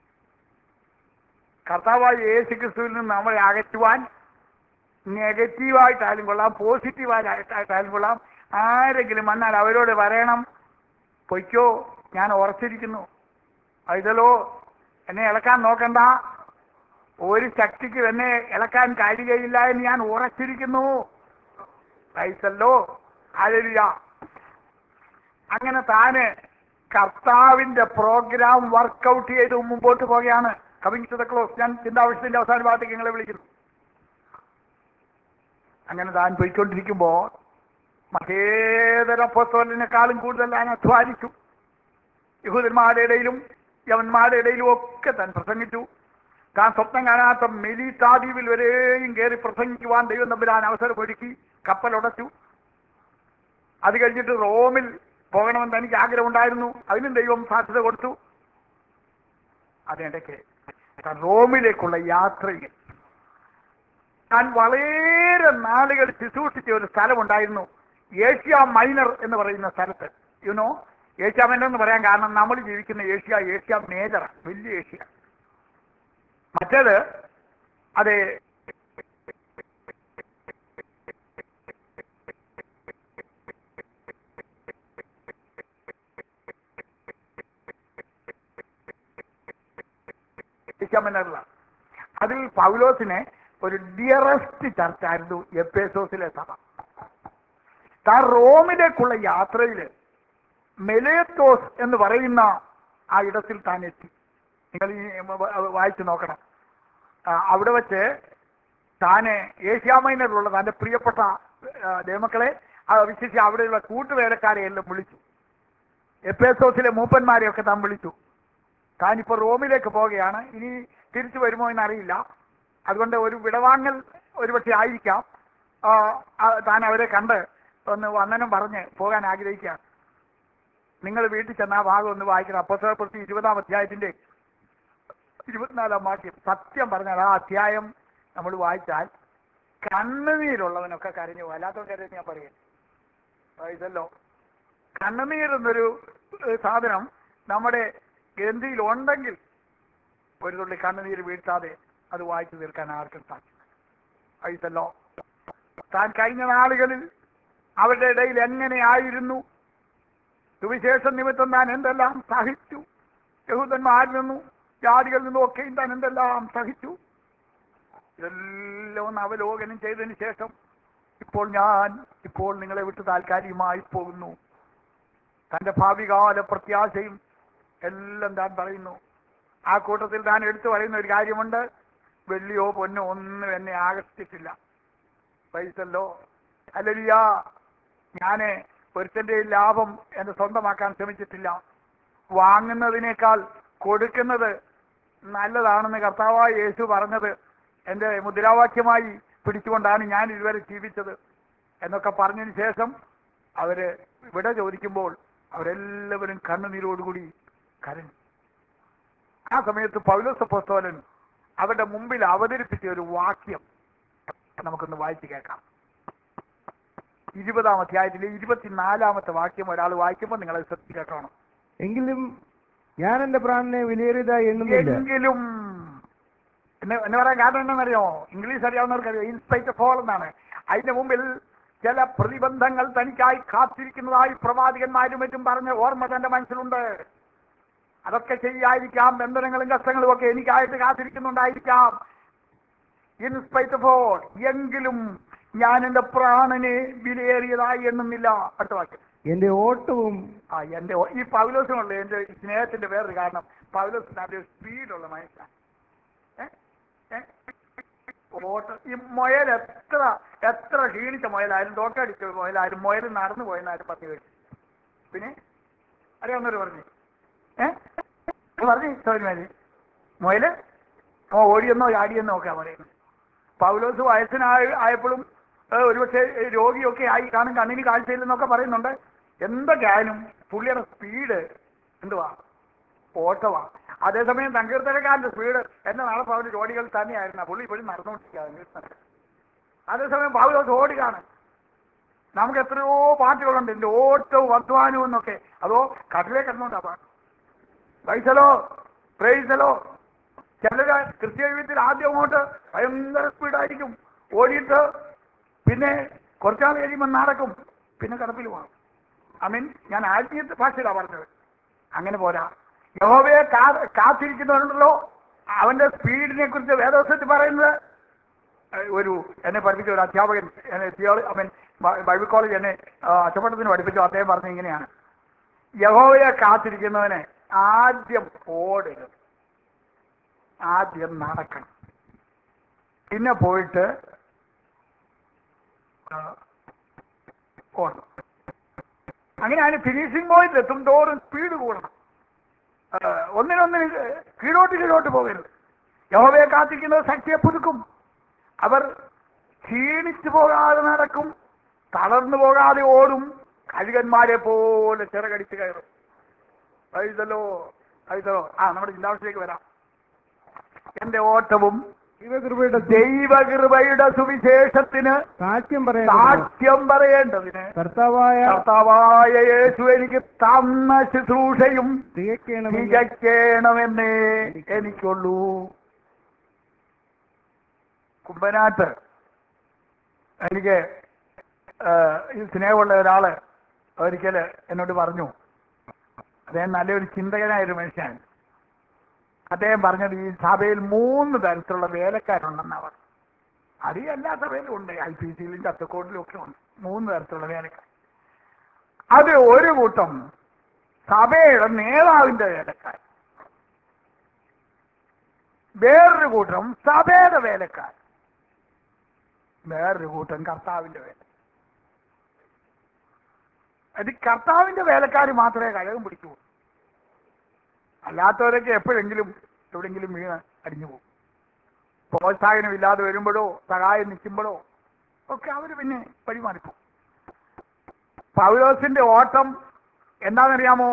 കർത്താവായ യേശു ക്രിസ്തുവിൽ നിന്ന് നമ്മളെ അകറ്റുവാൻ നെഗറ്റീവായിട്ടായാലും കൊള്ളാം പോസിറ്റീവായിട്ടായാലും കൊള്ളാം ആരെങ്കിലും വന്നാൽ അവരോട് പറയണം പൊയ്ക്കോ ഞാൻ ഉറച്ചിരിക്കുന്നു ഇതിലോ എന്നെ ഇളക്കാൻ നോക്കണ്ട ഒരു ശക്തിക്ക് എന്നെ ഇളക്കാൻ കഴിയുകയില്ല എന്ന് ഞാൻ ഉറച്ചിരിക്കുന്നു പൈസല്ലോ ആരല്ല അങ്ങനെ താന് കർത്താവിന്റെ പ്രോഗ്രാം വർക്കൗട്ട് ചെയ്ത് മുമ്പോട്ട് പോവുകയാണ് കമ്മിങ് ടു ദ ക്ലോസ് ഞാൻ ചിന്താവിഷയത്തിന്റെ അവസാന ഭാഗത്തേക്ക് നിങ്ങളെ വിളിക്കുന്നു അങ്ങനെ താൻ പോയിക്കൊണ്ടിരിക്കുമ്പോ മറ്റേതൊരു അപ്പോസ്തലനേക്കാളും കൂടുതൽ താൻ അധ്വാനിച്ചു യഹൂദന്മാരുടെ ഇടയിലും യവന്മാരുടെ ഇടയിലും ഒക്കെ താൻ പ്രസംഗിച്ചു താൻ സ്വപ്നം കാണാത്ത മെലിതാദ്വീപിൽ വരെയും കയറി പ്രസംഗിക്കുവാൻ ദൈവം തമ്മിലാൻ അവസരം ഒരുക്കി കപ്പലുടച്ചു അത് കഴിഞ്ഞിട്ട് റോമിൽ പോകണമെന്ന് എനിക്ക് ആഗ്രഹം ഉണ്ടായിരുന്നു അതിനും ദൈവം സാധ്യത കൊടുത്തു അതിനിടയ്ക്ക് താൻ റോമിലേക്കുള്ള യാത്രയിൽ താൻ വളരെ നാളുകൾ ശുശ്രൂഷിച്ച ഒരു സ്ഥലമുണ്ടായിരുന്നു ഏഷ്യ മൈനർ എന്ന് പറയുന്ന സ്ഥലത്ത് യുനോ ഏഷ്യ മൈനർ എന്ന് പറയാൻ കാരണം നമ്മൾ ജീവിക്കുന്ന ഏഷ്യ ഏഷ്യ മേജർ വലിയ ഏഷ്യ മറ്റേത് അത് ഏഷ്യ മൈനറിലാണ് അതിൽ പൗലോസിനെ ഒരു ഡിയറസ്റ്റ് ചർച്ചായിരുന്നു എപ്പേസോസിലെ സഭ താൻ റോമിലേക്കുള്ള യാത്രയിൽ മെലേത്തോസ് എന്ന് പറയുന്ന ആ ഇടത്തിൽ താൻ എത്തി നിങ്ങൾ ഈ വായിച്ചു നോക്കണം ആ, അവിടെ വെച്ച് താന് ഏഷ്യാമൈനറിലുള്ള തന്റെ പ്രിയപ്പെട്ട ആ, ദൈവമക്കളെ ആ, വിശേഷിച്ച് അവിടെയുള്ള കൂട്ടുവേലക്കാരെ എല്ലാം വിളിച്ചു എപ്പേസോസിലെ മൂപ്പന്മാരെയൊക്കെ താൻ വിളിച്ചു താനിപ്പോ റോമിലേക്ക് പോവുകയാണ് ഇനി തിരിച്ചു വരുമോ എന്നറിയില്ല അതുകൊണ്ട് ഒരു വിടവാങ്ങൽ ഒരുപക്ഷെ ആയിരിക്കാം ആ, ആ, താൻ അവരെ കണ്ട് ഒന്ന് വന്ദനം പറഞ്ഞ് പോകാൻ ആഗ്രഹിക്കുകയാണ് നിങ്ങൾ വീട്ടിൽ ചെന്ന ആ ഭാഗം ഒന്ന് വായിക്കണം അപ്പസ്വരപ്രതി ഇരുപതാം അധ്യായത്തിന്റെ ഇരുപത്തിനാലാം വാക്യം സത്യം പറഞ്ഞാൽ ആ അധ്യായം നമ്മൾ വായിച്ചാൽ കണ്ണുനീരുള്ളവനൊക്കെ കരഞ്ഞു പോകും. അല്ലാത്തവൻ കരഞ്ഞ് ഞാൻ പറയും ഇതല്ലോ കണ്ണുനീർ എന്നൊരു ഏഹ്, സാധനം നമ്മുടെ ഗ്രന്ഥിയിൽ ഉണ്ടെങ്കിൽ ഒരു തുള്ളി കണ്ണുനീര് വീഴ്ത്താതെ അത് വായിച്ചു തീർക്കാൻ ആർക്കും സാധിക്കും ഇതല്ലോ താൻ കഴിഞ്ഞ നാളുകളിൽ അവരുടെ ഇടയിൽ എങ്ങനെയായിരുന്നു സുവിശേഷ നിമിത്തം താൻ എന്തെല്ലാം സഹിച്ചു യഹൂദന്മാരിൽ നിന്നും ജാതികളിൽ നിന്നും ഒക്കെയും താൻ എന്തെല്ലാം സഹിച്ചു ഇതെല്ലാം ഒന്ന് അവലോകനം ചെയ്തതിന് ശേഷം ഇപ്പോൾ ഞാൻ ഇപ്പോൾ നിങ്ങളെ വിട്ട് താൽക്കാലികമായി പോകുന്നു തന്റെ ഭാവികാല പ്രത്യാശയും എല്ലാം താൻ പറയുന്നു ആ കൂട്ടത്തിൽ താൻ എടുത്തു പറയുന്ന ഒരു കാര്യമുണ്ട് വെള്ളിയോ പൊന്നോ ഒന്നും എന്നെ ആകർഷിച്ചിട്ടില്ല പൈസല്ലോ അല്ലല്ല ഞാന് ഒരുത്തന്റെ ലാഭം എന്നെ സ്വന്തമാക്കാൻ ശ്രമിച്ചിട്ടില്ല വാങ്ങുന്നതിനേക്കാൾ കൊടുക്കുന്നത് നല്ലതാണെന്ന് കർത്താവായ യേശു പറഞ്ഞത് എന്റെ മുദ്രാവാക്യമായി പിടിച്ചുകൊണ്ടാണ് ഞാൻ ഇതുവരെ ജീവിച്ചത് എന്നൊക്കെ പറഞ്ഞതിന് ശേഷം അവര് ഇവിടെ ചോദിക്കുമ്പോൾ അവരെല്ലാവരും കണ്ണുനീരോടുകൂടി കരഞ്ഞു ആ സമയത്ത് പൗലോസ് പുസ്തകൻ അവരുടെ മുമ്പിൽ അവതരിപ്പിച്ച ഒരു വാക്യം നമുക്കൊന്ന് വായിച്ചു കേൾക്കാം ഇരുപതാം അധ്യായത്തിലെ ഇരുപത്തിനാലാമത്തെ വാക്യം ഒരാൾ വായിക്കുമ്പോൾ നിങ്ങൾ അത് ശ്രദ്ധിച്ച് കേൾക്കണം എങ്കിലും ഞാൻ എന്റെ പ്രാണനെ വിലയേറിയതായി എണ്ണുന്നില്ല എങ്കിലും എന്ന് എന്ന് പറയാൻ കാരണം എന്താണെന്നറിയോ ഇംഗ്ലീഷ് അറിയാവുന്നവർക്ക് അറിയാം ഇൻസ്പൈറ്റ് ഫോൾ എന്നാണ് അതിന്റെ മുമ്പിൽ ചില പ്രതിബന്ധങ്ങൾ തനിക്കായി കാത്തിരിക്കുന്നതായി പ്രവാചകന്മാരും മറ്റും പറഞ്ഞ ഓർമ്മ തന്റെ മനസ്സിലുണ്ട് അതൊക്കെ ചെയ്യാതിരിക്കാം ബന്ധനങ്ങളും കഷ്ടങ്ങളും ഒക്കെ എനിക്കായിട്ട് കാത്തിരിക്കുന്നുണ്ടായിരിക്കാം ഇൻസ്പൈറ്റ് ഫോൾ എങ്കിലും ഞാൻ എന്റെ പ്രാണനെ വിലയേറിയതായി എണ്ണുന്നില്ല അടുത്ത വാക്യം എന്റെ ഓട്ടവും ആ എന്റെ ഓ- ഈ പൗലോസിനുള്ള എന്റെ സ്നേഹത്തിന്റെ വേറൊരു കാരണം പൗലോസിന് അത് സ്പീഡുള്ള മനുഷ്യനാണ് ഏ? ഏ? ഓട്ട ഈ മുയൽ എത്ര എത്ര ക്ഷീണിച്ച മുയലായാലും ഡോക്കടിച്ച മുയലായാലും മുയൽ നടന്നു പോയെന്നാലും പറഞ്ഞു കേട്ടു പിന്നെ അറിയാവുന്നവർ പറഞ്ഞു ഏ പറഞ്ഞു സൗരമാര് മുയല് ഓ ഓടിയെന്നോ ചാടിയെന്നോ ഒക്കെ പറയുന്നത് പൗലോസ് വയസ്സിനായ ആയപ്പോഴും ഏ, ഒരുപക്ഷെ ഏ, രോഗിയൊക്കെ ആയി കാണും കണ്ണിന് കാഴ്ചയില്ലെന്നൊക്കെ പറയുന്നുണ്ട് എന്തൊക്കെയായാലും പുള്ളിയുടെ സ്പീഡ് എന്തുവാ ഓട്ടവാ അതേസമയം സങ്കീർത്തനക്കാരന്റെ സ്പീഡ് എന്റെ നാളെ പൗര് ജോഡികൾ തന്നെയായിരുന്നു പുള്ളി ഇപ്പോഴും നടന്നുകൊണ്ടിരിക്കുക അതേസമയം പൗലോസ് ഓടുകയാണ് നമുക്ക് എത്രയോ പാട്ടുകളുണ്ട് എന്റെ ഓട്ടവും അധ്വാനവും എന്നൊക്കെ അതോ കടലേ കിടന്നുകൊണ്ടാ പാട്ട് പ്രൈസലോ പ്രൈസലോ ചിലര് ക്രിസ്ത്യ ജീവിതത്തിൽ ആദ്യം അങ്ങോട്ട് ഭയങ്കര സ്പീഡായിരിക്കും ഓടിയിട്ട് പിന്നെ കുറച്ചാൾ കഴിയുമ്പോൾ നടക്കും പിന്നെ കിടപ്പിൽ പോകണം ഐ മീൻ ഞാൻ ആത്മീയ ഭാഷയിലാണ് പറഞ്ഞത് അങ്ങനെ പോരാ യഹോവയെ കാ- കാത്തിരിക്കുന്നവരുണ്ടല്ലോ അവന്റെ സ്പീഡിനെ കുറിച്ച് വേദവസത്തിൽ പറയുന്നത് ഏഹ്, ഒരു എന്നെ പഠിപ്പിച്ച ഒരു അധ്യാപകൻ എന്നെ theology I mean Bible college എന്നെ ആ, അച്ചപ്പട്ടത്തിന് പഠിപ്പിച്ചു അദ്ദേഹം പറഞ്ഞ ഇങ്ങനെയാണ് യഹോവയെ കാത്തിരിക്കുന്നവനെ ആദ്യം ഓടരുത് ആദ്യം നടക്കണം പിന്നെ പോയിട്ട് ആ, ഓടണം അങ്ങനെയാണ് ഫിനിഷിംഗ് പോയിന്റ് എത്തും തോറും സ്പീഡ് കൂടണം ആ, ഒന്നിനൊന്നിന് കീഴോട്ട് കീഴോട്ട് പോകരുത് യഹോവയെ കാത്തിരിക്കുന്നത് ശക്തിയെ പുതുക്കും അവർ ക്ഷീണിച്ചു പോകാതെ നടക്കും തളർന്നു പോകാതെ ഓടും കഴുകന്മാരെ പോലെ ചിറകടിച്ച് കയറും കഴിച്ചല്ലോ കഴിച്ചല്ലോ ആ നമ്മുടെ ചിന്താവിഷയിലേക്ക് വരാം എന്റെ ഓട്ടവും ദൈവകൃപയുടെ ദൈവകൃപയുടെ സുവിശേഷത്തിന് സാക്ഷ്യം പറയുന്നത് സാക്ഷ്യം പറയേണ്ടതിന് കർത്താവായ കർത്താവായ യേശു എനിക്ക് തന്ന ശുശ്രൂഷയും തികയ്ക്കണമെന്ന് തികയ്ക്കണമെന്നേ എനിക്കുള്ളൂ കുമ്പനാട്ട് എനിക്ക് ആ, ഈ സ്നേഹമുള്ള ഒരാള് ഒരിക്കല് എന്നോട് പറഞ്ഞു അദ്ദേഹം നല്ലൊരു ചിന്തകനായ ഒരു മനുഷ്യനാണ് അദ്ദേഹം പറഞ്ഞത് ഈ സഭയിൽ മൂന്ന് തരത്തിലുള്ള വേലക്കാരുണ്ടെന്നാ പറഞ്ഞു അത് ഈ എല്ലാ സഭയിലും ഉണ്ട് ഐ പി സിയിലും ചത്തക്കോട്ടിലും ഒക്കെ ഉണ്ട് മൂന്ന് തരത്തിലുള്ള വേലക്കാർ അത് ഒരു കൂട്ടം സഭയുടെ നേതാവിന്റെ വേലക്കാർ വേറൊരു കൂട്ടം സഭയുടെ വേലക്കാർ വേറൊരു കൂട്ടം കർത്താവിന്റെ വേല അത് കർത്താവിന്റെ വേലക്കാർ മാത്രമേ കഴകം പിടിക്കൂ അല്ലാത്തവരൊക്കെ എപ്പോഴെങ്കിലും എവിടെയെങ്കിലും വീണ് അടിഞ്ഞു പോകും പ്രോത്സാഹനം ഇല്ലാതെ വരുമ്പോഴോ സഹായം നിൽക്കുമ്പോഴോ ഒക്കെ അവര് പിന്നെ വഴിമാറിപ്പോ പൗലോസിന്റെ ഓട്ടം എന്താണെന്നറിയാമോ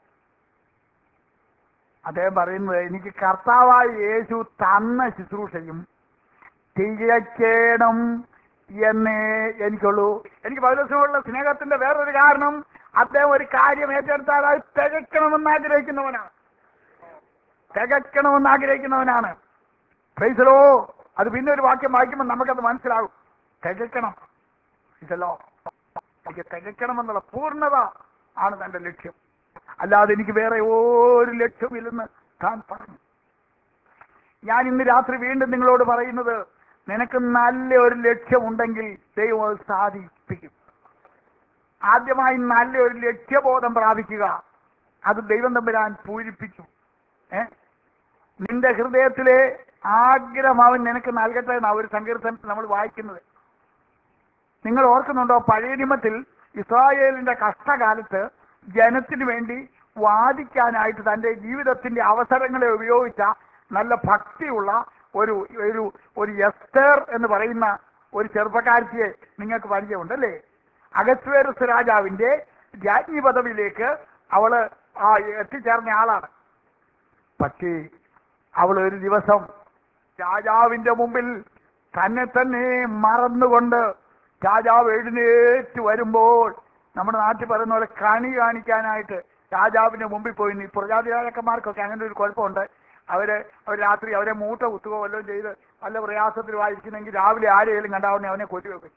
അദ്ദേഹം പറയുന്നത് എനിക്ക് കർത്താവായ യേശു തന്ന ശുശ്രൂഷയും തികയ്ക്കണം എന്നേ എനിക്കുള്ളൂ എനിക്ക് പൗലോസിനോടുള്ള സ്നേഹത്തിന്റെ വേറൊരു കാരണം അദ്ദേഹം ഒരു കാര്യം ഏറ്റെടുത്താൽ അത് തികയ്ക്കണമെന്ന് ആഗ്രഹിക്കുന്നവനാണ് തികയ്ക്കണമെന്ന് ആഗ്രഹിക്കുന്നവനാണ് പ്രൈസലോ അത് പിന്നെ ഒരു വാക്യം വായിക്കുമ്പോൾ നമുക്കത് മനസ്സിലാകും തികയ്ക്കണം ഇതല്ലോ എനിക്ക് തികയ്ക്കണമെന്നുള്ള പൂർണ്ണത ആണ് തന്റെ ലക്ഷ്യം അല്ലാതെ എനിക്ക് വേറെ ഒരു ലക്ഷ്യമില്ലെന്ന് താൻ പറഞ്ഞു ഞാൻ ഇന്ന് രാത്രി വീണ്ടും നിങ്ങളോട് പറയുന്നത് നിനക്ക് നല്ല ഒരു ലക്ഷ്യമുണ്ടെങ്കിൽ ദൈവം അത് സാധിപ്പിക്കും ആദ്യമായി നല്ല ഒരു ലക്ഷ്യബോധം പ്രാപിക്കുക അത് ദൈവം തമ്പുരാൻ പൂരിപ്പിച്ചു ഏ നിന്റെ ഹൃദയത്തിലെ ആഗ്രഹം അവൻ നിനക്ക് നൽകട്ടെ എന്നാ ഒരു സങ്കീർത്തനത്തിൽ നമ്മൾ വായിക്കുന്നത് നിങ്ങൾ ഓർക്കുന്നുണ്ടോ പഴയ നിയമത്തിൽ ഇസ്രായേലിന്റെ കഷ്ടകാലത്ത് ജനത്തിനു വേണ്ടി വാദിക്കാനായിട്ട് തന്റെ ജീവിതത്തിന്റെ അവസരങ്ങളെ ഉപയോഗിച്ച നല്ല ഭക്തിയുള്ള ഒരു ഒരു ഒരു എസ്തേർ എന്ന് പറയുന്ന ഒരു ചെറുപ്പക്കാരത്തിയെ നിങ്ങൾക്ക് പരിചയമുണ്ടല്ലേ അഗസ്വേരസ് രാജാവിന്റെ രാജ്ഞി പദവിയിലേക്ക് അവള് ആ എത്തിച്ചേർന്ന ആളാണ് പക്ഷേ അവൾ ഒരു ദിവസം രാജാവിന്റെ മുമ്പിൽ തന്നെ തന്നെ മറന്നുകൊണ്ട് രാജാവ് എഴുന്നേറ്റ് വരുമ്പോൾ നമ്മുടെ നാട്ടിൽ പറയുന്ന പോലെ കണി കാണിക്കാനായിട്ട് രാജാവിന്റെ മുമ്പിൽ പോയി ഈ പ്രജാതി രാജാക്കന്മാർക്കൊക്കെ അങ്ങനെ ഒരു കുഴപ്പമുണ്ട് അവര് അവർ രാത്രി അവരെ മൂട്ട കുത്തുകയോ വല്ലതും ചെയ്ത് വല്ല പ്രയാസത്തിലുമായിരിക്കുന്നെങ്കിൽ രാവിലെ ആരെയും കണ്ടാവുന്നെ അവനെ കൊല്ലുകയൊക്കെ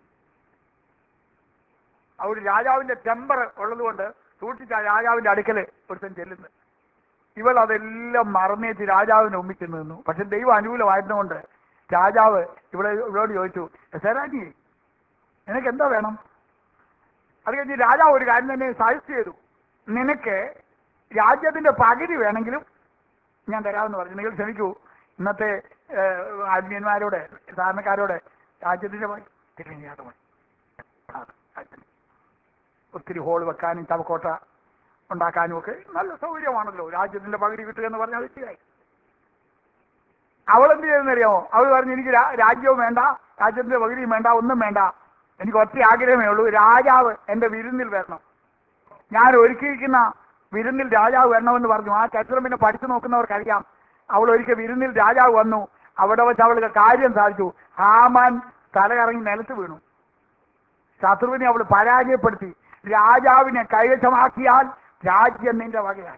അവിടെ രാജാവിന്റെ ടെമ്പർ ഉള്ളതുകൊണ്ട് സൂക്ഷിച്ച രാജാവിന്റെ അടുക്കല് ഒരുത്തൻ ചെല്ലുന്നത് ഇവൾ അതെല്ലാം മറന്നേച്ച് രാജാവിന് ഒമ്മിച്ചു നിന്നു പക്ഷെ ദൈവം അനുകൂലമായിരുന്നുകൊണ്ട് രാജാവ് ഇവിടെ ഇവളോട് ചോദിച്ചു സേരാജി നിനക്ക് എന്താ വേണം അത് കഴിഞ്ഞ് രാജാവ് ഒരു കാര്യം തന്നെ സജസ്റ്റ് ചെയ്തു നിനക്ക് രാജ്യത്തിന്റെ പകുതി വേണമെങ്കിലും ഞാൻ തരാമെന്ന് പറഞ്ഞു നിങ്ങൾ ക്ഷമിക്കൂ ഇന്നത്തെ ഏഹ്, ആത്മീയന്മാരോട് സാധാരണക്കാരോട് രാജ്യത്തിന്റെ പകുതി തിരിഞ്ഞാതെ മതി ആ, രാജ്യത്തിന്. ഒത്തിരി ഹോൾ വെക്കാനും ചവക്കോട്ട ഉണ്ടാക്കാനും ഒക്കെ നല്ല സൗകര്യമാണല്ലോ രാജ്യത്തിന്റെ പകുതി കിട്ടുക എന്ന് പറഞ്ഞാൽ ശരിയായി അവൾ എന്ത് ചെയ്തെന്നറിയാമോ അവൾ പറഞ്ഞു എനിക്ക് രാ- രാജ്യവും വേണ്ട രാജ്യത്തിന്റെ പകുതിയും വേണ്ട ഒന്നും വേണ്ട എനിക്ക് ഒറ്റ ആഗ്രഹമേ ഉള്ളൂ രാജാവ് എന്റെ വിരുന്നിൽ വരണം ഞാൻ ഒരുക്കിയിരിക്കുന്ന വിരുന്നിൽ രാജാവ് വരണമെന്ന് പറഞ്ഞു ആ ചരിത്രം പിന്നെ പഠിച്ചു നോക്കുന്നവർക്കറിയാം അവൾ ഒരിക്കൽ വിരുന്നിൽ രാജാവ് വന്നു അവിടെ വെച്ച് അവൾക്ക് കാര്യം സാധിച്ചു ഹാമാൻ തലകറങ്ങി നിലത്ത് വീണു ശത്രുവിനെ അവൾ പരാജയപ്പെടുത്തി രാജാവിനെ കൈവശമാക്കിയാൽ രാജ്യം നിന്റെ വകയാണ്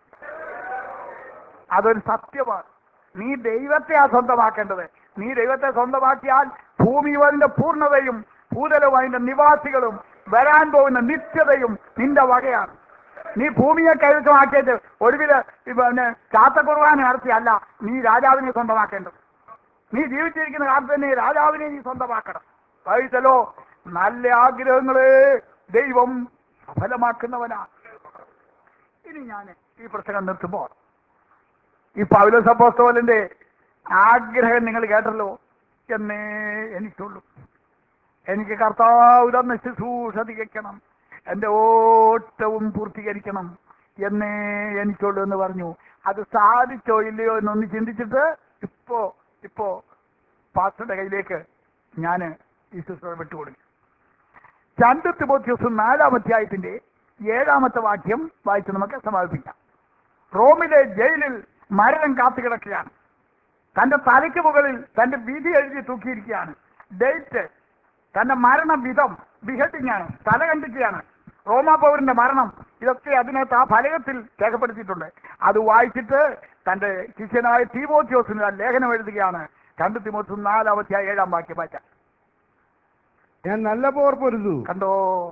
അതൊരു സത്യമാണ് നീ ദൈവത്തെയാ സ്വന്തമാക്കേണ്ടത് നീ ദൈവത്തെ സ്വന്തമാക്കിയാൽ ഭൂമി അതിന്റെ പൂർണ്ണതയും ഭൂതലവും അതിന്റെ നിവാസികളും വരാൻ പോകുന്ന നിത്യതയും നിന്റെ വകയാണ് നീ ഭൂമിയെ കൈവശമാക്കിയത് ഒടുവില് ഈ പിന്നെ ചാത്തക്കുർബാന നടത്തിയല്ല നീ രാജാവിനെ സ്വന്തമാക്കേണ്ടത് നീ ജീവിച്ചിരിക്കുന്ന കാലത്ത് തന്നെ രാജാവിനെ നീ സ്വന്തമാക്കണം വൈസലോ നല്ല ആഗ്രഹങ്ങളെ ദൈവം സഫലമാക്കുന്നവനാണ് ഇനി ഞാൻ ഈ പ്രസംഗം നിർത്തുമ്പോൾ ഈ പൗലോസ് അപ്പോസ്തലന്റെ ആഗ്രഹം നിങ്ങൾ കേട്ടല്ലോ എന്നേ എനിക്കുള്ളൂ എനിക്ക് കർത്താവ് തന്ന ശുശ്രൂഷ തികയ്ക്കണം എന്റെ ഓട്ടവും പൂർത്തീകരിക്കണം എന്നേ എനിക്കുള്ളൂ എന്ന് പറഞ്ഞു അത് സാധിച്ചോ ഇല്ലയോ എന്നൊന്ന് ചിന്തിച്ചിട്ട് ഇപ്പോ ഇപ്പോ പാസ്റ്ററുടെ കയ്യിലേക്ക് ഞാൻ ഈ ശുശ്രൂഷ വിട്ടുകൊടുക്കും രണ്ട് തിമോത്യോസ് നാലാം അധ്യായത്തിന്റെ ഏഴാമത്തെ വാക്യം വായിച്ച് നമുക്ക് സമാപിപ്പിക്കാം റോമിലെ ജയിലിൽ മരണം കാത്തുകിടക്കുകയാണ് തന്റെ തലയ്ക്ക് മുകളിൽ തന്റെ വിധി എഴുതി തൂക്കിയിരിക്കുകയാണ് ഡേറ്റ് തന്റെ മരണവിധം ബിഹഡിംഗ് ആണ് തല കണ്ടിക്കുകയാണ് റോമാ പൗരന്റെ മരണം ഇതൊക്കെ അതിനകത്ത് ആ ഫലകത്തിൽ രേഖപ്പെടുത്തിയിട്ടുണ്ട് അത് വായിച്ചിട്ട് തന്റെ ശിഷ്യനായ തീമോത്യോസിന് ആ ലേഖനം എഴുതുകയാണ് രണ്ട് തിമോത്യോസ് നാലാമത്തെ ഏഴാം വാക്യം വായിക്കാം ഞാൻ നല്ല പോർ പൊരുതു കണ്ടോ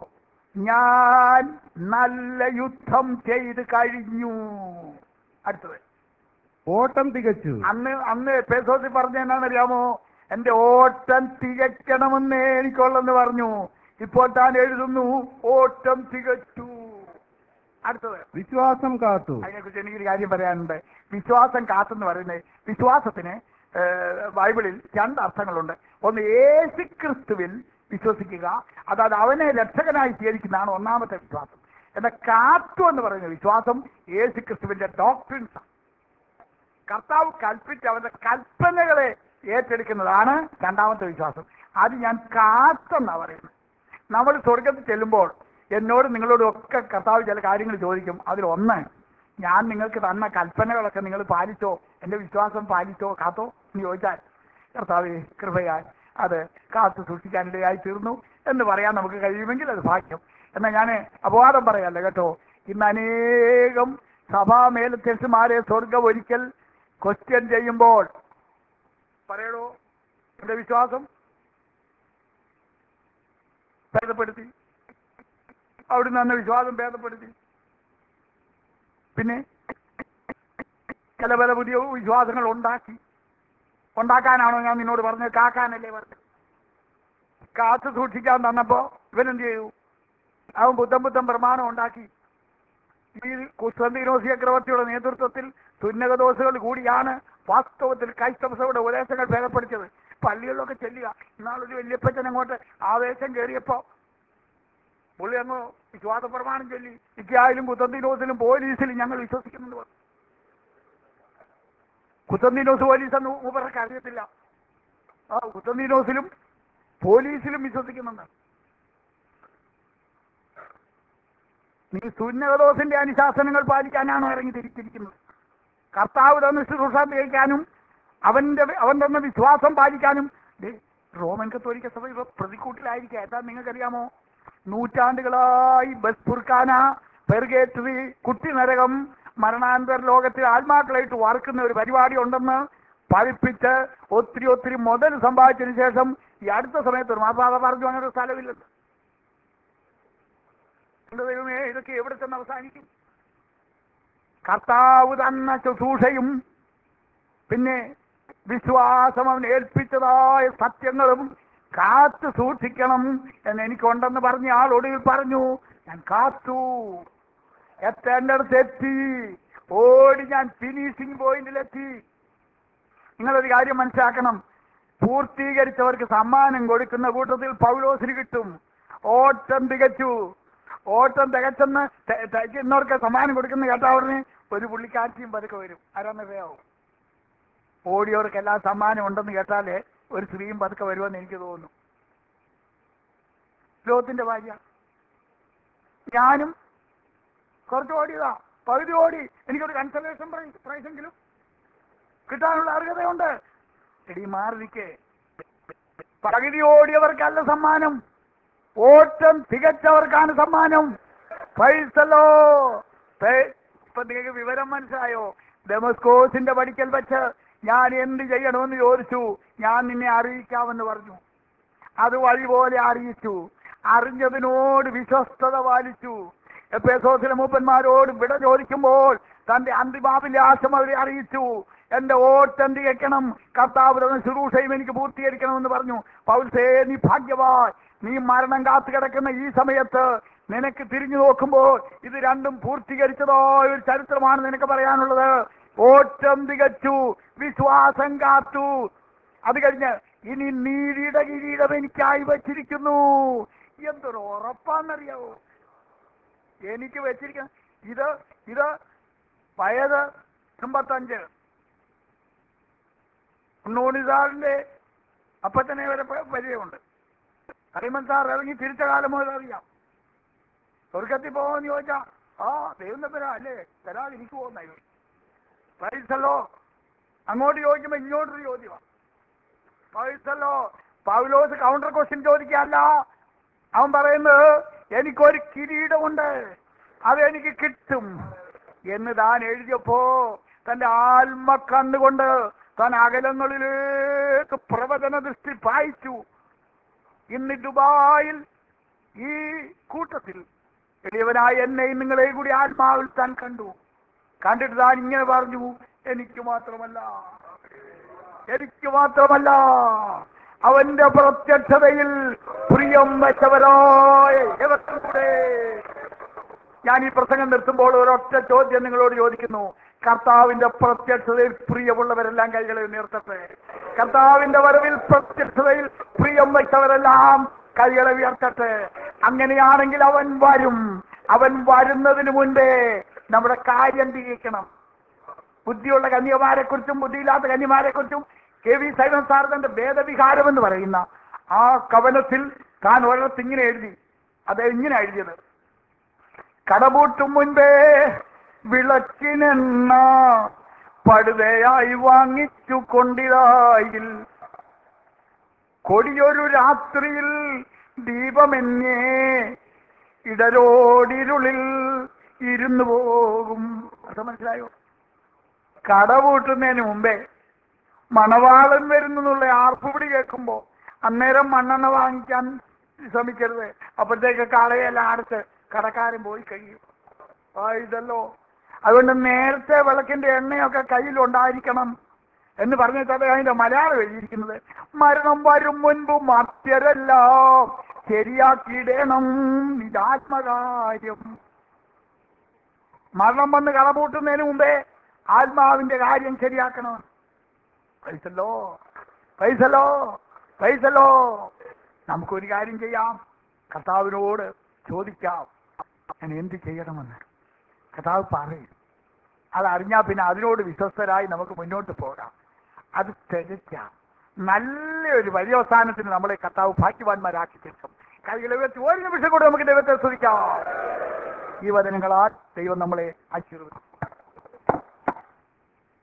ഞാൻ നല്ല യുദ്ധം ചെയ്ത് കഴിഞ്ഞു അടുത്തത് ഓട്ടം തികച്ചു അന്ന് അന്ന് പേസോസി പറഞ്ഞ എന്നാണെന്നറിയാമോ എന്റെ ഓട്ടം തികയ്ക്കണമെന്നേ എനിക്കുള്ളെന്ന് പറഞ്ഞു ഇപ്പോൾ താൻ എഴുതുന്നു ഓട്ടം തികച്ചു അടുത്തത് വിശ്വാസം കാത്തു അതിനെക്കുറിച്ച് എനിക്കൊരു കാര്യം പറയാനുണ്ട് വിശ്വാസം കാത്തെന്ന് പറയുന്നത് വിശ്വാസത്തിന് ഏഹ്, ബൈബിളിൽ രണ്ട് അർത്ഥങ്ങളുണ്ട് ഒന്ന് യേശുക്രിസ്തുവിൽ വിശ്വസിക്കുക അതായത് അവനെ രക്ഷകനായി സ്വീകരിക്കുന്നതാണ് ഒന്നാമത്തെ വിശ്വാസം എന്നാൽ കാത്തു എന്ന് പറയുന്ന വിശ്വാസം യേശുക്രിസ്തുവിന്റെ ഡോക്ട്രിൻസ് കർത്താവ് കൽപ്പിച്ച് അവന്റെ കൽപ്പനകളെ ഏറ്റെടുക്കുന്നതാണ് രണ്ടാമത്തെ വിശ്വാസം അത് ഞാൻ കാത്തെന്നാ പറയുന്നത് നമ്മൾ സ്വർഗത്തിൽ ചെല്ലുമ്പോൾ എന്നോട് നിങ്ങളോടും ഒക്കെ കർത്താവ് ചില കാര്യങ്ങൾ ചോദിക്കും അതിലൊന്ന് ഞാൻ നിങ്ങൾക്ക് തന്ന കൽപ്പനകളൊക്കെ നിങ്ങൾ പാലിച്ചോ എന്റെ വിശ്വാസം പാലിച്ചോ കാത്തോ എന്ന് ചോദിച്ചാൽ കർത്താവ് കൃപയാൽ അത് കാത്തു സൂക്ഷിക്കാനിടയായി തീർന്നു എന്ന് പറയാൻ നമുക്ക് കഴിയുമെങ്കിൽ അത് ഭാഗ്യം എന്നാൽ ഞാൻ അപവാദം പറയല്ല കേട്ടോ ഇന്ന് അനേകം സഭാ മേലധ്യക്ഷന്മാരെ സ്വർഗം ഒരിക്കൽ ക്വസ്റ്റ്യൻ ചെയ്യുമ്പോൾ പറയണോ എന്റെ വിശ്വാസം ഭേദപ്പെടുത്തി അവിടുന്ന് അന്ന് വിശ്വാസം ഭേദപ്പെടുത്തി പിന്നെ ചില പല പുതിയ വിശ്വാസങ്ങൾ ഉണ്ടാക്കി ഉണ്ടാക്കാനാണോ ഞാൻ നിന്നോട് പറഞ്ഞത് കാക്കാനല്ലേ പറഞ്ഞത് കാത്തു സൂക്ഷിക്കാൻ തന്നപ്പോ ഇവനെന്ത് ചെയ്തു അവൻ ബുദ്ധം ബുദ്ധം പ്രമാണം ഉണ്ടാക്കി ഈ കുസ്തന്തീനോസ് ചക്രവർത്തിയുടെ നേതൃത്വത്തിൽ സുന്നകദോസുകൾ കൂടിയാണ് വാസ്തവത്തിൽ ക്രൈസ്തവ സഭയുടെ ഉപദേശങ്ങൾ ഭേദപ്പെടുത്തിയത് പള്ളികളിലൊക്കെ ചെല്ലുക ഇന്നാളൊരു വല്യപ്പച്ചൻ അങ്ങോട്ട് ആവേശം കയറിയപ്പോ പുള്ളി അങ്ങ് വിശ്വാസ പ്രമാണം ചൊല്ലി ഇക്കായാലും കുത്തന്തീനോസിലും പോലീസിലും ഞങ്ങൾ വിശ്വസിക്കുന്നുണ്ട് പറഞ്ഞു കുത്തന്തീനോസ് പോലീസ് എന്ന് മൂപ്പർക്ക് അറിയത്തില്ല ആ കുത്തന്തീനോസിലും പോലീസിലും വിശ്വസിക്കുന്നുണ്ട് നീ സുന്നകദോസിന്റെ അനുശാസനങ്ങൾ പാലിക്കാനാണോ ഇറങ്ങി തിരിച്ചിരിക്കുന്നത് കർത്താവ് തന്ന ശുശ്രൂഷ തികയ്ക്കാനും അവന്റെ അവൻ തന്ന വിശ്വാസം പാലിക്കാനും ദേ, റോമൻ കത്തോലിക്ക സഭ ഇവ പ്രതിക്കൂട്ടിലായിരിക്കുക എന്താ നിങ്ങൾക്കറിയാമോ നൂറ്റാണ്ടുകളായി ബസ് ഫുർഖാന പെർഗേറ്ററി കുട്ടി നരകം മരണാനന്തര ലോകത്തിൽ ആത്മാക്കളായിട്ട് വറുക്കുന്ന ഒരു പരിപാടി ഉണ്ടെന്ന് പഠിപ്പിച്ച് ഒത്തിരി ഒത്തിരി മുതൽ സമ്പാദിച്ചതിന് ശേഷം ഈ അടുത്ത സമയത്ത് ഒരു മാതാത പറഞ്ഞു അങ്ങനെ ഒരു സ്ഥലമില്ലെന്ന് എന്റെ ദൈവമേ ഇതൊക്കെ എവിടെ ചെന്ന് അവസാനിക്കും കർത്താവ് തന്ന ശുശ്രൂഷയും പിന്നെ വിശ്വാസം അവൻ ഏൽപ്പിച്ചതായ സത്യങ്ങളും കാത്തു സൂക്ഷിക്കണം എന്ന് എനിക്കുണ്ടെന്ന് പറഞ്ഞ ആൾ ഒടുവിൽ പറഞ്ഞു ഞാൻ കാത്തു എത്തേണ്ടടുത്ത് എത്തി ഓടി ഞാൻ ഫിനിഷിംഗ് പോയിന്റിലെത്തി നിങ്ങളൊരു കാര്യം മനസ്സിലാക്കണം പൂർത്തീകരിച്ചവർക്ക് സമ്മാനം കൊടുക്കുന്ന കൂട്ടത്തിൽ പൗലോസിന് കിട്ടും ഓട്ടം തികച്ചു ഓട്ടം തികച്ചെന്ന് ത- തികയ്ക്കുന്നവർക്ക് സമ്മാനം കൊടുക്കുന്ന കേട്ടാ ഉടനെ ഒരു പുള്ളിക്കാറ്റിയും പതുക്കെ വരും ആരാന്നറിയാവോ ഓടിയവർക്ക് എല്ലാ സമ്മാനം ഉണ്ടെന്ന് കേട്ടാലേ ഒരു സ്ത്രീയും പതുക്കെ വരുമെന്ന് എനിക്ക് തോന്നുന്നു ലോകത്തിന്റെ ഭാര്യ ഞാനും കുറച്ച് ഓടിയതാ പകുതി ഓടി എനിക്കൊരു കൺസർവേഷൻ പ്രൈസ് എങ്കിലും കിട്ടാനുള്ള അർഹതയുണ്ട് എടി മാറിക്കേ പകുതി ഓടിയവർക്കല്ല സമ്മാനം ഓട്ടം തികച്ചവർക്കാണ് സമ്മാനം പൈസലോ ഇപ്പൊ നിങ്ങൾക്ക് വിവരം മനസ്സിലായോ ഡെമസ്കോസിന്റെ പഠിക്കൽ വെച്ച് ഞാൻ എന്ത് ചെയ്യണമെന്ന് ചോദിച്ചു ഞാൻ നിന്നെ അറിയിക്കാമെന്ന് പറഞ്ഞു അത് വഴി പോലെ അറിയിച്ചു അറിഞ്ഞതിനോട് വിശ്വസ്തത പാലിച്ചു എപ്പേസോസിലെ മൂപ്പന്മാരോട് വിട ചോദിക്കുമ്പോൾ തന്റെ അന്തിമാഭിലാഷം അവരെ അറിയിച്ചു എന്റെ ഓട്ടം തികയ്ക്കണം കർത്താവ് തന്ന ശുശ്രൂഷയും എനിക്ക് പൂർത്തീകരിക്കണമെന്ന് പറഞ്ഞു പൗൽസേ നീ ഭാഗ്യവാൻ നീ മരണം കാത്തു കിടക്കുന്ന ഈ സമയത്ത് നിനക്ക് തിരിഞ്ഞു നോക്കുമ്പോൾ ഇത് രണ്ടും പൂർത്തീകരിച്ചതായ ഒരു ചരിത്രമാണ് നിനക്ക് പറയാനുള്ളത് ഓട്ടം തികച്ചു വിശ്വാസം കാത്തു അത് കഴിഞ്ഞ് ഇനി നീതിയുടെ കിരീടം എനിക്കായി വച്ചിരിക്കുന്നു എന്തൊരു ഉറപ്പാന്നറിയാവോ എനിക്ക് വെച്ചിരിക്കുന്ന ഇത് ഇത് വയത് എൺപത്തഞ്ച് ഉണ്ണൂണി സാറിന്റെ അപ്പച്ചനെ വരെ പ- പരിചയമുണ്ട് കരിമൻ സാർ ഇറങ്ങി തിരിച്ച കാലം മുതൽ അറിയാം സ്വർഗത്തിൽ പോകാന്ന് ചോദിച്ചാ ആ ദൈവം തരാ അല്ലേ തരാതിരിക്കുമോ എന്നായിരുന്നു പൈസല്ലോ അങ്ങോട്ട് ചോദിക്കുമ്പോ ഇങ്ങോട്ടൊരു ചോദ്യമാണ് പൈസല്ലോ പൗലോസ് കൗണ്ടർ ക്വസ്റ്റ്യൻ ചോദിക്കാല്ല അവൻ പറയുന്നത് എനിക്കൊരു കിരീടമുണ്ട് അതെനിക്ക് കിട്ടും എന്ന് താൻ എഴുതിയപ്പോ തന്റെ ആത്മ കണ്ണുകൊണ്ട് താൻ അകലങ്ങളിലേക്ക് പ്രവചന ദൃഷ്ടി പായിച്ചു ഇന്ന് ദുബായിൽ ഈ കൂട്ടത്തിൽ എളിയവനായ എന്നെയും നിങ്ങളെയും കൂടി ആത്മാവിൽ താൻ കണ്ടു കണ്ടിട്ട് താൻ ഇങ്ങനെ പറഞ്ഞു എനിക്ക് മാത്രമല്ല എനിക്ക് മാത്രമല്ല അവന്റെ പ്രത്യക്ഷതയിൽ പ്രിയം വെച്ചവരായ ഏവർക്കും കൂടെ ഞാൻ ഈ പ്രസംഗം നിർത്തുമ്പോൾ ഒരൊറ്റ ചോദ്യം നിങ്ങളോട് ചോദിക്കുന്നു കർത്താവിന്റെ പ്രത്യക്ഷതയിൽ പ്രിയമുള്ളവരെല്ലാം കൈകളെ ഉയർത്തട്ടെ കർത്താവിന്റെ വരവിൽ പ്രത്യക്ഷതയിൽ പ്രിയം വെച്ചവരെല്ലാം കൈകളെ ഉയർത്തട്ടെ അങ്ങനെയാണെങ്കിൽ അവൻ വരും അവൻ വരുന്നതിന് മുൻപേ നമ്മുടെ കാര്യം തികയ്ക്കണം ബുദ്ധിയുള്ള കന്യമാരെ കുറിച്ചും ബുദ്ധിയില്ലാത്ത കന്യമാരെ കുറിച്ചും കെ വി സൈവൻ സാർ തന്റെ വേദവികാരം എന്ന് പറയുന്ന ആ കവനത്തിൽ താൻ ഒരിടത്ത് ഇങ്ങനെ എഴുതി അത് ഇങ്ങനെ എഴുതിയത് കടപൂട്ടും മുൻപേ വിളക്കിനെന്ന പടുതയായി വാങ്ങിച്ചു കൊണ്ടിരായിൽ കൊടിയൊരു രാത്രിയിൽ ദീപമെന്നേ ഇടരോടിരുളിൽ ഇരുന്നു പോകും അത് മനസ്സിലായോ കടപൂട്ടുന്നതിന് മുമ്പേ മണവാളൻ വരുന്നുള്ള ആർപ്പുപിടി കേൾക്കുമ്പോ അന്നേരം മണ്ണെണ്ണ വാങ്ങിക്കാൻ ശ്രമിക്കരുത് അപ്പോഴത്തേക്ക് കളയെല്ലാം അടച്ച് കടക്കാരൻ പോയി കഴിയും ആ ഇതല്ലോ അതുകൊണ്ട് നേരത്തെ വിളക്കിന്റെ എണ്ണയൊക്കെ കയ്യിലുണ്ടായിരിക്കണം എന്ന് പറഞ്ഞിട്ടാണ് അതിന്റെ മലയാളം എഴുതിയിരിക്കുന്നത് മരണം വരും മുൻപ് മർത്യരെല്ലാം ശരിയാക്കിയിടണം ഇതാത്മകാര്യം മരണം വന്ന് കളപൂട്ടുന്നതിന് മുമ്പേ ആത്മാവിന്റെ കാര്യം ശരിയാക്കണം പൈസല്ലോ പൈസല്ലോ പൈസല്ലോ നമുക്കൊരു കാര്യം ചെയ്യാം കർത്താവിനോട് ചോദിക്കാം ഞാൻ എന്ത് ചെയ്യണമെന്ന് കർത്താവ് പറയും അതറിഞ്ഞാൽ പിന്നെ അതിനോട് വിശ്വസ്തരായി നമുക്ക് മുന്നോട്ട് പോകാം അത് തികയ്ക്കാം നല്ലൊരു പര്യവസാനത്തിന് നമ്മളെ കർത്താവ് ഭാഗ്യവാന്മാരാക്കി തീർക്കും കൈകളെ ഉയർത്തി ഒരു നിമിഷം കൂടെ നമുക്ക് ദൈവത്തെ സ്തുതിക്കാം ഈ വചനങ്ങളാൽ ദൈവം നമ്മളെ ആശീർവദിക്കും